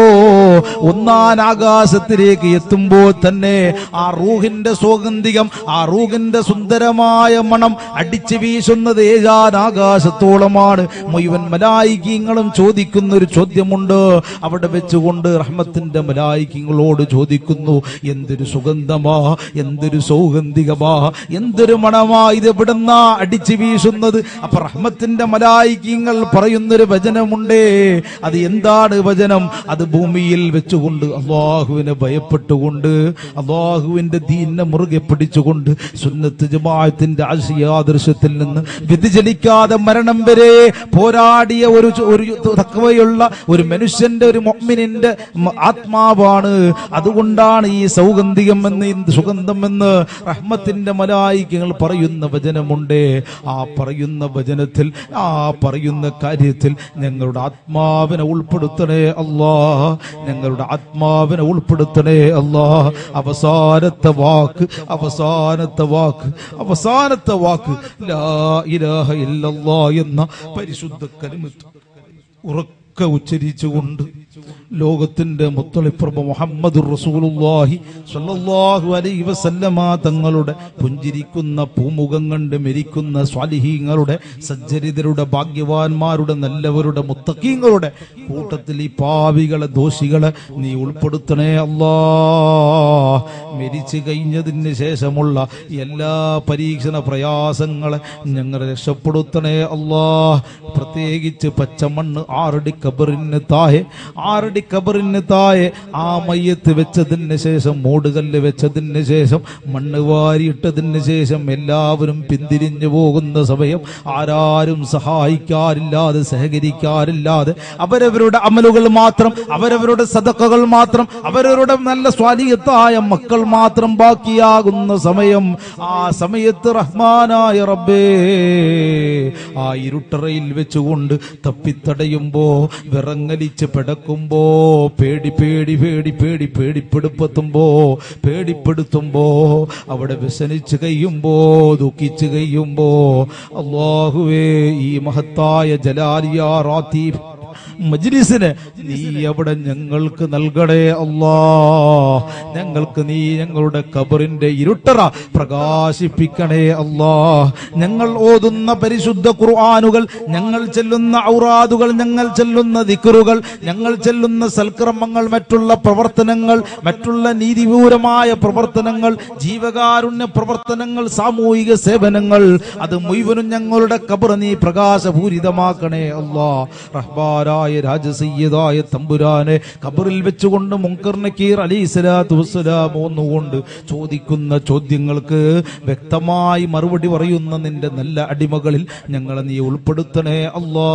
ഒന്നാൻ ആകാശത്തിലേക്ക് എത്തുമ്പോ തന്നെ ആ റൂഹിന്റെ സൗഗന്ധികം ആ റൂഹിന്റെ സുന്ദരമായ മണം അടിച്ചു വീശുന്നത് ഏഴാൻ ആകാശത്തോളമാണ് മുഴുവൻ മലായികങ്ങളും ചോദിക്കുന്ന ഒരു ചോദ്യമുണ്ട് അവിടെ വെച്ചുകൊണ്ട് റഹ്മത്തിന്റെ മലായികങ്ങളോട് ചോദിക്കുന്നു എന്തൊരു സുഗന്ധമാ എന്തൊരു സൗഗന്ധികമാ എന്തൊരു മണമാ ഇത് എവിടുന്നാ അടിച്ചു വീശുന്നത് അപ്പൊ റഹ്മത്തിന്റെ മലായികങ്ങൾ പറയുന്നൊരു വചനമുണ്ടേ അത് എന്താണ് വചനം അത് ഭൂമിയിൽ വെച്ചുകൊണ്ട് അള്ളാഹുവിനെ ഭയപ്പെട്ടുകൊണ്ട് അള്ളാഹുവിന്റെ ദീനെ മുറുകെ പിടിച്ചുകൊണ്ട് സുന്നത്ത് ജമാഅത്തിന്റെ ആശയാദർശത്തിൽ നിന്ന് വ്യതിചലിക്കാതെ മരണം വരെ പോരാടിയ ഒരു ചു- ഒരു തക്കവയുള്ള ഒരു മനുഷ്യന്റെ ഒരു മൊമ്മിനിന്റെ ആത്മാവാണ് അതുകൊണ്ടാണ് ഈ സൗഗന്ധികം എന്ന് ഈ സുഗന്ധം എന്ന് റഹ്മത്തിന്റെ മലായികങ്ങൾ പറയുന്ന വചനമുണ്ട് ആ പറയുന്ന വചനത്തിൽ ആ പറയുന്ന കാര്യത്തിൽ ഞങ്ങളുടെ ആത്മാവിനെ ഉൾപ്പെടുത്തണേ അല്ലാ ഞങ്ങളുടെ ആത്മാവിനെ ഉൾപ്പെടുത്തണേ അല്ലാ അവസാനത്തെ വാക്ക് അവസാനത്തെ വാക്ക് അവസാനത്തെ വാക്ക് ലാ ഇലാഹ ഇല്ലല്ലാ എന്ന പരിശുദ്ധ കലിമത്ത് ഉറക്കെ ഉച്ചരിച്ചുകൊണ്ട് ലോകത്തിന്റെ മുത്തളിപ്രഭ മുഹമ്മദ് റസൂലുള്ളാഹി സ്വല്ലല്ലാഹു അലൈഹി വസല്ലമ തങ്ങളുടെ പുഞ്ചിരിക്കുന്ന പൂമുഖം കണ്ട് മരിക്കുന്ന സ്വാലിഹീങ്ങളുടെ സജ്ജരിതരുടെ ഭാഗ്യവാന്മാരുടെ നല്ലവരുടെ മുത്തക്കീങ്ങളുടെ കൂട്ടത്തിൽ ഈ പാവികളെ ദോഷികളെ നീ ഉൾപ്പെടുത്തണേ അല്ലാ മരിച്ചു കഴിഞ്ഞതിന് ശേഷമുള്ള എല്ലാ പരീക്ഷണ പ്രയാസങ്ങളെ ഞങ്ങളെ രക്ഷപ്പെടുത്തണേ അല്ലാ പ്രത്യേകിച്ച് പച്ചമണ്ണ് ആറടി കബറിന് താഴെ ആറടി കബറിന് താഴെ ആ മയ്യത്ത് വെച്ചതിന് ശേഷം മൂടുകല്ല് വെച്ചതിന് ശേഷം മണ്ണ് വാരിയിട്ടതിന് ശേഷം എല്ലാവരും പിന്തിരിഞ്ഞു പോകുന്ന സമയം ആരാരും സഹായിക്കാറില്ലാതെ സഹകരിക്കാറില്ലാതെ അവരവരുടെ അമലുകൾ മാത്രം അവരവരുടെ സദക്കകൾ മാത്രം അവരവരുടെ നല്ല സ്വാലിയത്തായ മക്കൾ മാത്രം ബാക്കിയാകുന്ന സമയം ആ സമയത്ത് റഹ്മാനായ റബ്ബേ ആ ഇരുട്ടറയിൽ വെച്ചുകൊണ്ട് തപ്പിത്തടയുമ്പോ വിറങ്ങലിച്ച് പിടക്കുമ്പോ പേടി പേടി പേടി പേടി പേടിപ്പെടുപ്പത്തുമ്പോ പേടിപ്പെടുത്തുമ്പോ അവിടെ വ്യസനിച്ച് കഴിയുമ്പോ ദുഃഖിച്ച് കഴിയുമ്പോ അള്ളാഹുവേ ഈ മഹത്തായ ജലാലിയ റാത്തീഫ് മജ്ലിസിന് നീ അവിടെ ഞങ്ങൾക്ക് നൽകണേ അല്ലാ ഞങ്ങൾക്ക് നീ ഞങ്ങളുടെ കബറിന്റെ ഇരുട്ടറ പ്രകാശിപ്പിക്കണേ അല്ലാ ഞങ്ങൾ ഓതുന്ന പരിശുദ്ധ ഖുർആാനുകൾ ഞങ്ങൾ ചെല്ലുന്ന ഔറാദുകൾ ഞങ്ങൾ ചെല്ലുന്ന ദിക്കറുകൾ ഞങ്ങൾ ചെല്ലുന്ന സൽക്രമങ്ങൾ മറ്റുള്ള പ്രവർത്തനങ്ങൾ മറ്റുള്ള നീതിപൂരമായ പ്രവർത്തനങ്ങൾ ജീവകാരുണ്യ പ്രവർത്തനങ്ങൾ സാമൂഹിക സേവനങ്ങൾ അത് മുഴുവനും ഞങ്ങളുടെ കബർ നീ പ്രകാശപൂരിതമാക്കണേ അല്ലാ റഹ്മാനായ രാജസയ്യതായ തമ്പുരാനെ കബറിൽ വെച്ചുകൊണ്ട് മുങ്കർ നക്കീർ അലി സ്വലാത്തു വസ്സലാം ഒന്നുകൊണ്ട് ചോദിക്കുന്ന ചോദ്യങ്ങൾക്ക് വ്യക്തമായി മറുപടി പറയുന്ന നിന്റെ നല്ല അടിമകളിൽ ഞങ്ങളെ നീ ഉൾപ്പെടുത്തണേ അല്ലാ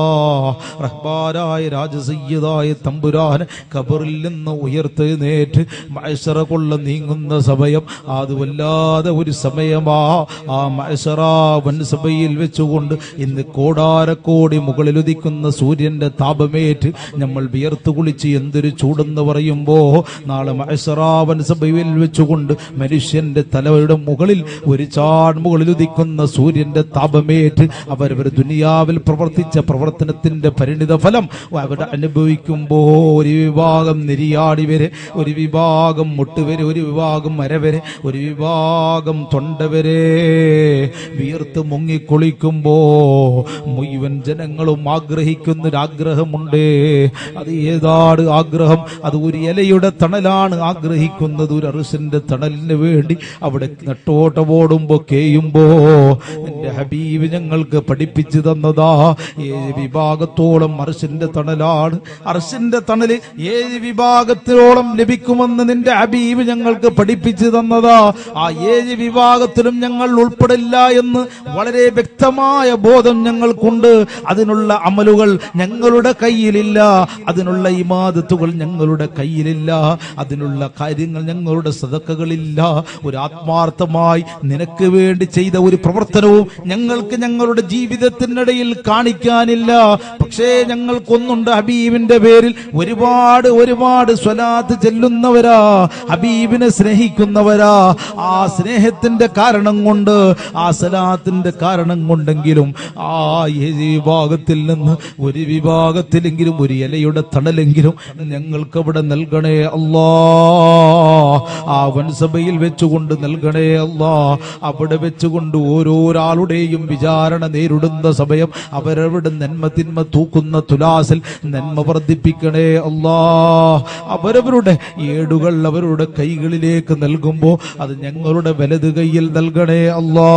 റഹ്മാനായ രാജസയ്യതായ തമ്പുരാൻ കബറിൽ നിന്ന് ഉയർത്തെഴുന്നേറ്റ് മഴസറ കൊള്ള നീങ്ങുന്ന സമയം അത് വല്ലാതെ ഒരു സമയമാ ആ മഴസറ വൻസഭയിൽ വെച്ചുകൊണ്ട് ഇന്ന് കോടാരക്കോടി മുകളിലുദിക്കുന്ന സൂര്യന്റെ താപമേറ്റ് നമ്മൾ വിയർത്ത് കുളിച്ച് എന്തൊരു ചൂടെന്ന് പറയുമ്പോ നാളെ മഹസറാവൻ സഭയിൽ വെച്ചുകൊണ്ട് മനുഷ്യന്റെ തലയുടെ മുകളിൽ ഒരു ചാട് മുകളിൽ ഉദിക്കുന്ന സൂര്യന്റെ താപമേറ്റ് അവരവർ ദുനിയാവിൽ പ്രവർത്തിച്ച പ്രവർത്തനത്തിന്റെ പരിണിത ഫലം അവർ അനുഭവിക്കുമ്പോ ഒരു വിഭാഗം നെരിയാടി വരെ ഒരു വിഭാഗം മുട്ടുവരെ ഒരു വിഭാഗം മരവരെ ഒരു വിഭാഗം തൊണ്ട വരെ വീർത്ത് മുങ്ങിക്കുളിക്കുമ്പോ മുഴുവൻ ജനങ്ങളും ആഗ്രഹിക്കുന്ന ഒരു ആഗ്രഹമുണ്ട് അത് ഏതാണ് ആഗ്രഹം അത് ഒരു ഇലയുടെ തണലാണ് ആഗ്രഹിക്കുന്നത് ഒരു അറുസിന്റെ തണലിന് വേണ്ടി അവിടെ നെട്ടോട്ടമോടുമ്പോ കേയുമ്പോ എന്റെ ഹബീബ് ഞങ്ങൾക്ക് പഠിപ്പിച്ചു തന്നതാ ഏഴ് വിഭാഗത്തോളം അർശിന്റെ തണലാണ് അർശിന്റെ തണല് ഏഴ് വിഭാഗത്തിലോളം ലഭിക്കുമെന്ന് നിന്റെ ഹബീബ് ഞങ്ങൾക്ക് പഠിപ്പിച്ചു തന്നതാ ആ ഏഴ് വിഭാഗത്തിലും ഞങ്ങൾ ഉൾപ്പെടില്ല എന്ന് വളരെ വ്യക്തമായ ബോധം ഞങ്ങൾക്കുണ്ട് അതിനുള്ള അമലുകൾ ഞങ്ങളുടെ കയ്യിലില്ല അതിനുള്ള ഇമാദത്തുകൾ ഞങ്ങളുടെ കയ്യിലില്ല അതിനുള്ള കാര്യങ്ങൾ ഞങ്ങളുടെ സതക്കകളില്ല ഒരു ആത്മാർത്ഥമായി നിനക്ക് വേണ്ടി ചെയ്ത ഒരു പ്രവർത്തനവും ഞങ്ങൾക്ക് ഞങ്ങളുടെ ജീവിതത്തിനിടയിൽ കാണിക്കാനില്ല പക്ഷേ ഞങ്ങൾക്കൊന്നുണ്ട് ഹബീബിന്റെ പേരിൽ ഒരുപാട് ഒരുപാട് സ്വലാത്ത് ചെല്ലുന്നവരാ ഹബീബിനെ സ്നേഹിക്കുന്നവരാ ആ സ്നേഹത്തിന്റെ കാരണം കൊണ്ട് ആ സലാത്തിന്റെ കാരണം കൊണ്ടെങ്കിലും ആ ഏത് വിഭാഗത്തിൽ നിന്ന് ഒരു വിഭാഗത്തിലെങ്കിലും ഒരു ഇലയുടെ തണലെങ്കിലും ഞങ്ങൾക്ക് അവിടെ നൽകണേ അല്ലാ ആ വൻസഭയിൽ വെച്ചുകൊണ്ട് നൽകണേ അല്ലാ അവിടെ വെച്ചുകൊണ്ട് ഓരോരാളുടെയും വിചാരണ നേരിടുന്ന സമയം അവരവിടെ നന്മ തിന്മ തൂക്കുന്ന തുലാസിൽ നന്മ വർദ്ധിപ്പിക്കണേ അല്ലാ അവരവരുടെ ഏടുകൾ അവരുടെ കൈകളിലേക്ക് നൽകുമ്പോ അത് ഞങ്ങളുടെ വലത് കൈയിൽ നൽകണേ അല്ലാ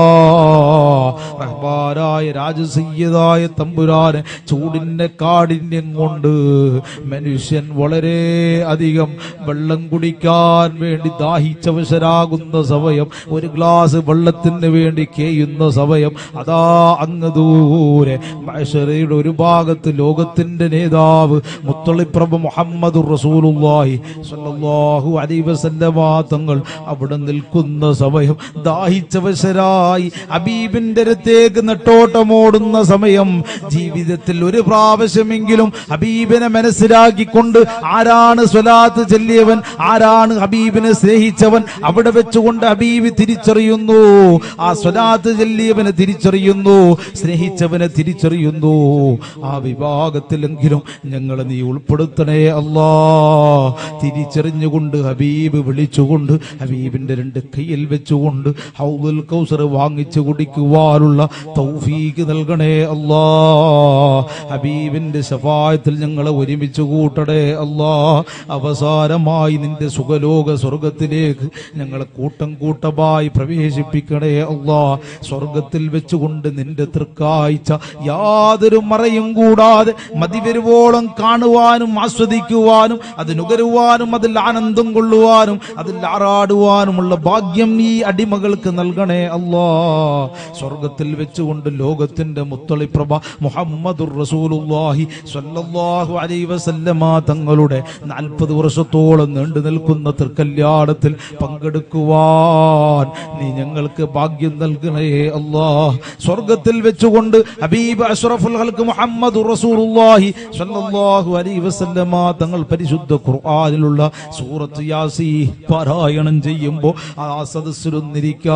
റഹ്മാനായ രാജസയ്യതായ തമ്പുരാന് ചൂടിന്റെ കാഠിന്യം കൊണ്ട് മനുഷ്യൻ വളരെ അധികം വെള്ളം കുടിക്കാൻ വേണ്ടി ദാഹിച്ചവശരാകുന്ന സമയം ഒരു ഗ്ലാസ് വെള്ളത്തിന് വേണ്ടി കേയുന്ന സമയം അതാ അങ്ങ് ദൂരെ മഹ്ശറയുടെ ഒരു ഭാഗത്ത് ലോകത്തിന്റെ നേതാവ് മുത്തളിപ്രഭു മുഹമ്മദ് റസൂലുള്ളാഹി സ്വല്ലല്ലാഹു അലൈഹി വസല്ലമ തങ്ങൾ അവിടെ നിൽക്കുന്ന സമയം ദാഹിച്ചവശരായി ഹബീബിന്റെ അടുത്തേക്ക് നെട്ടോട്ടമോടുന്ന സമയം ജീവിതത്തിൽ ഒരു പ്രാവശ്യമെങ്കിലും ഹബീബിനെ മനസ്സിലാക്കിക്കൊണ്ട് ആരാണ് സ്വലാത്ത് ചെല്ലിയവൻ ആരാണ് ഹബീബിനെ സ്നേഹിച്ചവൻ അവിടെ വെച്ചുകൊണ്ട് ഹബീബ് തിരിച്ചറിയുന്നു ആ സ്വലാത്ത് ചെല്ലിയവനെ തിരിച്ചറിയുന്നു സ്നേഹിച്ചവനെ തിരിച്ചറിയുന്നു ആ വിഭാഗത്തിലെങ്കിലും ഞങ്ങളെ നീ ഉൾപ്പെടുത്തണേ അല്ലാ തിരിച്ചറിഞ്ഞുകൊണ്ട് ഹബീബ് വിളിച്ചുകൊണ്ട് ഹബീബിന്റെ രണ്ട് കയ്യിൽ വെച്ചുകൊണ്ട് ഹൗദുൽ കൗസർ വാങ്ങിച്ചു കുടിക്കുവാനുള്ള തൗഫീക്ക് നൽകണേ അല്ലാ ഹബീബിന്റെ ശഫായത്തിൽ ഞങ്ങളെ ഒരുമിച്ച് കൂട്ടണേ അല്ലാ അവസാനമായി നിന്റെ സുഖലോക സ്വർഗത്തിലേക്ക് ഞങ്ങളെ കൂട്ടം കൂട്ടമായി പ്രവേശിപ്പിക്കണേ അല്ലാ സ്വർഗത്തിൽ വെച്ചുകൊണ്ട് നിന്റെ തൃക്കാഴ്ച യാതൊരു മറയും കൂടാതെ മതിവരുവോളം കാണുവാനും ആസ്വദിക്കുവാനും അത് നുകരുവാനും അതിൽ ആനന്ദം കൊള്ളുവാനും അതിൽ ആറാടുവാനുമുള്ള ഭാഗ്യം ഈ അടിമകൾക്ക് നൽകണേ അല്ലാ സ്വർഗത്തിൽ വെച്ചുകൊണ്ട് ലോകത്തിന്റെ മുത്തളിപ്രഭ മുഹമ്മദുർ റസൂലുള്ളാഹി സ്വല്ലല്ലാഹു അലൈഹി വസല്ലമ തങ്ങളുടെ നാൽപ്പത് വർഷത്തോളം നീണ്ടു നിൽക്കുന്ന തൃക്കല്യാണത്തിൽ പങ്കെടുക്കുവാൻ നീ ഞങ്ങൾക്ക് ഭാഗ്യം നൽകണേ അല്ലാ സ്വർഗത്തിൽ വെച്ചുകൊണ്ട് ഹബീബ് അഷ്റഫുൽ ഹൽക്ക് മുഹമ്മദ് റസൂലുള്ളാഹി സ്വല്ലല്ലാഹു അലൈഹി വസല്ലമ തങ്ങൾ പരിശുദ്ധ ഖുർആനിലുള്ള സൂറത്ത് യാസീൻ പാരായണം ചെയ്യുമ്പോൾ ആ സദസ്സിലൊന്നിരിക്കാൻ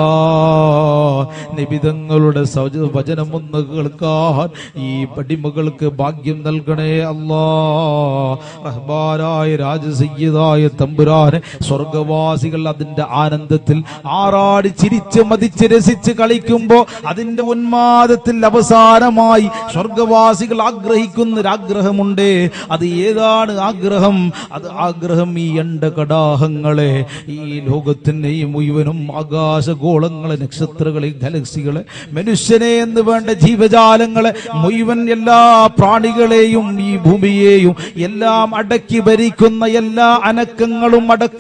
നിബിതങ്ങളുടെ സൗജ- വചനം ഒന്ന് കേൾക്കാൻ ഈ പടിമകൾക്ക് ഭാഗ്യം നൽകണേ അല്ലാ റഹ്മാനായ രാജസയ്യതായ തമ്പുരാനെ സ്വർഗവാസികൾ അതിന്റെ ആനന്ദത്തിൽ ആറാടി ചിരിച്ച് മതിച്ച് രസിച്ച് കളിക്കുമ്പോ അതിന്റെ ഉന്മാദത്തിൽ അവസാനമായി സ്വർഗവാസികൾ ആഗ്രഹിക്കുന്ന ഒരാഗ്രഹമുണ്ട് അത് ഏതാണ് ആഗ്രഹം അത് ആഗ്രഹം ഈ എണ്ട കടാഹങ്ങളെ ഈ ലോകത്തിന്റെ ഈ മുഴുവനും ആകാശഗോളങ്ങളെ നക്ഷത്രങ്ങളെ ഗാലക്സികളെ മനുഷ്യനെ എന്ന് വേണ്ട ജീവജാലങ്ങളെ മുഴുവൻ എല്ലാ പ്രാണികളെയും ഈ ഭൂമിയെയും എല്ലാം അടക്കി ഭരിക്കുന്ന എല്ലാ അനക്കങ്ങളും അടക്കങ്ങളും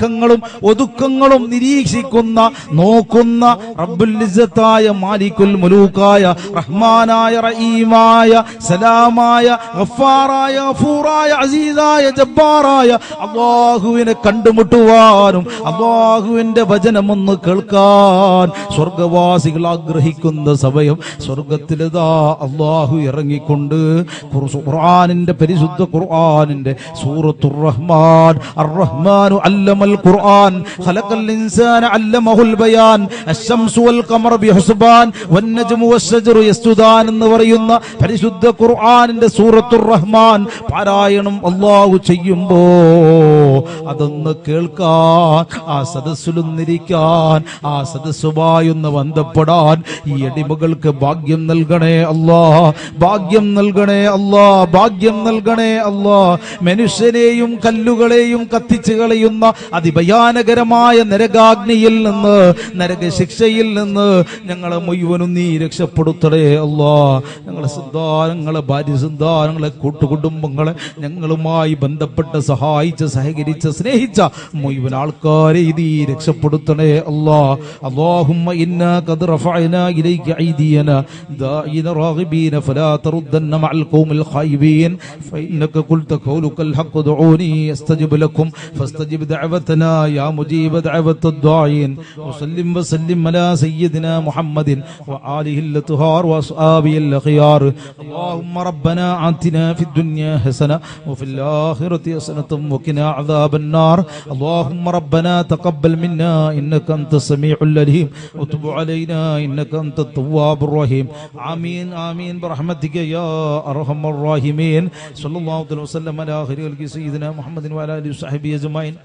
ഒതുക്കങ്ങളും നിരീക്ഷിക്കുന്ന നോക്കുന്ന റബ്ബുൽ ഇസ്സത്തായ മാലിക്കുൽ മുലൂക്കായ റഹ്മാനായ റഹീമായ സലാമായ ഗഫാറായ ഗഫൂറായ അസീസായ ജബ്ബാറായ അള്ളാഹുവിനെ കണ്ടുമുട്ടുവാനും അള്ളാഹുവിന്റെ വചനമൊന്ന് കേൾക്കാൻ സ്വർഗവാസികൾ ആഗ്രഹിക്കുന്ന സമയം സ്വർഗത്തിലിതാ അള്ളാഹു ഇറങ്ങിക്കൊണ്ട് ഖുർ- ഖുർആനിന്റെ പരിശുദ്ധ ഖുർആനിന്റെ സൂറത്തുർ റഹ്മാൻ അർ റഹ്മാനു അല്ലമൽ ഖുർആൻ ഖലഖൽ ഇൻസാന അല്ലമഹുൽ ബയാൻ അശ്ശംസു വൽ ഖമർ ബിഹുസ്ബാൻ വൻ നജ്മു വശ്ശജറു യസ്തുദാൻ എന്ന് പറയുന്ന പരിശുദ്ധ ഖുർആനിന്റെ സൂറത്തുർ റഹ്മാൻ പാരായണം അള്ളാഹു ചെയ്യുമ്പോ അതൊന്ന് കേൾക്കാൻ ആ സദസ്സിലൊന്നിരിക്കാൻ ആ സദസ്സുമായി ഒന്ന് ബന്ധപ്പെടാൻ ഈ അടിമകൾക്ക് ഭാഗ്യം നൽകണേ അല്ലാ ഭാഗ്യം നൽകണേ അല്ലാ ഭാഗ്യം നൽകണേ അല്ലാ മനുഷ്യനെയും കല്ലുകളെയും കത്തിച്ചു കളയുന്ന അതിഭയാനകരമായ നരകാഗ്നിയിൽ നിന്ന് നരകശിക്ഷയിൽ നിന്ന് ഞങ്ങളെ മുഴുവനും നീ രക്ഷപ്പെടുത്തണേ അല്ലാ ഞങ്ങളെ സന്താനങ്ങളെ ഭാര്യ സന്താനങ്ങളെ കൂട്ടുകുടുംബങ്ങളെ ഞങ്ങളുമായി ബന്ധപ്പെട്ട് സഹായിച്ച സഹകരിച്ച സ്നേഹിച്ച മുഴുവൻ ആൾക്കാരെ നീ രക്ഷപ്പെടുത്തണേ അല്ലാ اللهم إنا قد رفعنا إليك أيدينا داعين راغبين فلا تردن مع القوم الخائبين فإنك قلت قولك الحق دعوني استجب لكم فاستجب دعوتنا يا مجيب دعوة الداعين وسلم وسلم على سيدنا محمد وآله الأطهار وأصحابه الأخيار اللهم ربنا آتنا في الدنيا حسنة وفي الآخرة حسنة وقنا عذاب النار اللهم ربنا تقبل منا إنك أنت السميع العليم وتب علينا إنك أنت التواب الرحيم آمين آمين برحمتك يا أرحم الراحمين صلى الله عليه وسلم على خير خلق سيدنا محمد وعلى آله وصحبه أجمعين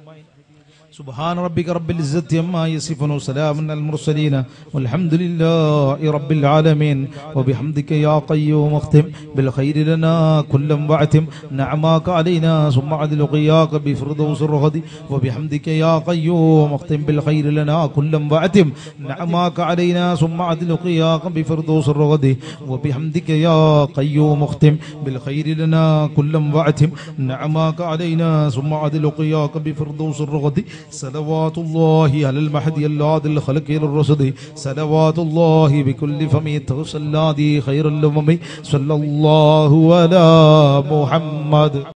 سبحان ربك رب العزة عما يصفون وسلام على المرسلين والحمد لله رب العالمين وبحمدك يا قيوم اختم بالخير لنا كل واعتم نعماك علينا ثم عدل قياك بفردوس الرغد وبحمدك يا قيوم اختم بالخير لنا كل واعتم نعماك علينا ثم عدل قياك بفردوس الرغد وبحمدك يا قيوم اختم بالخير لنا كل واعتم نعماك علينا ثم عدل قياك بفردوس الرغد صلوات الله على المهدي الذي الخلق الى الرشد صلوات الله بكل فم تغشى الذي خير الامم صلى الله على محمد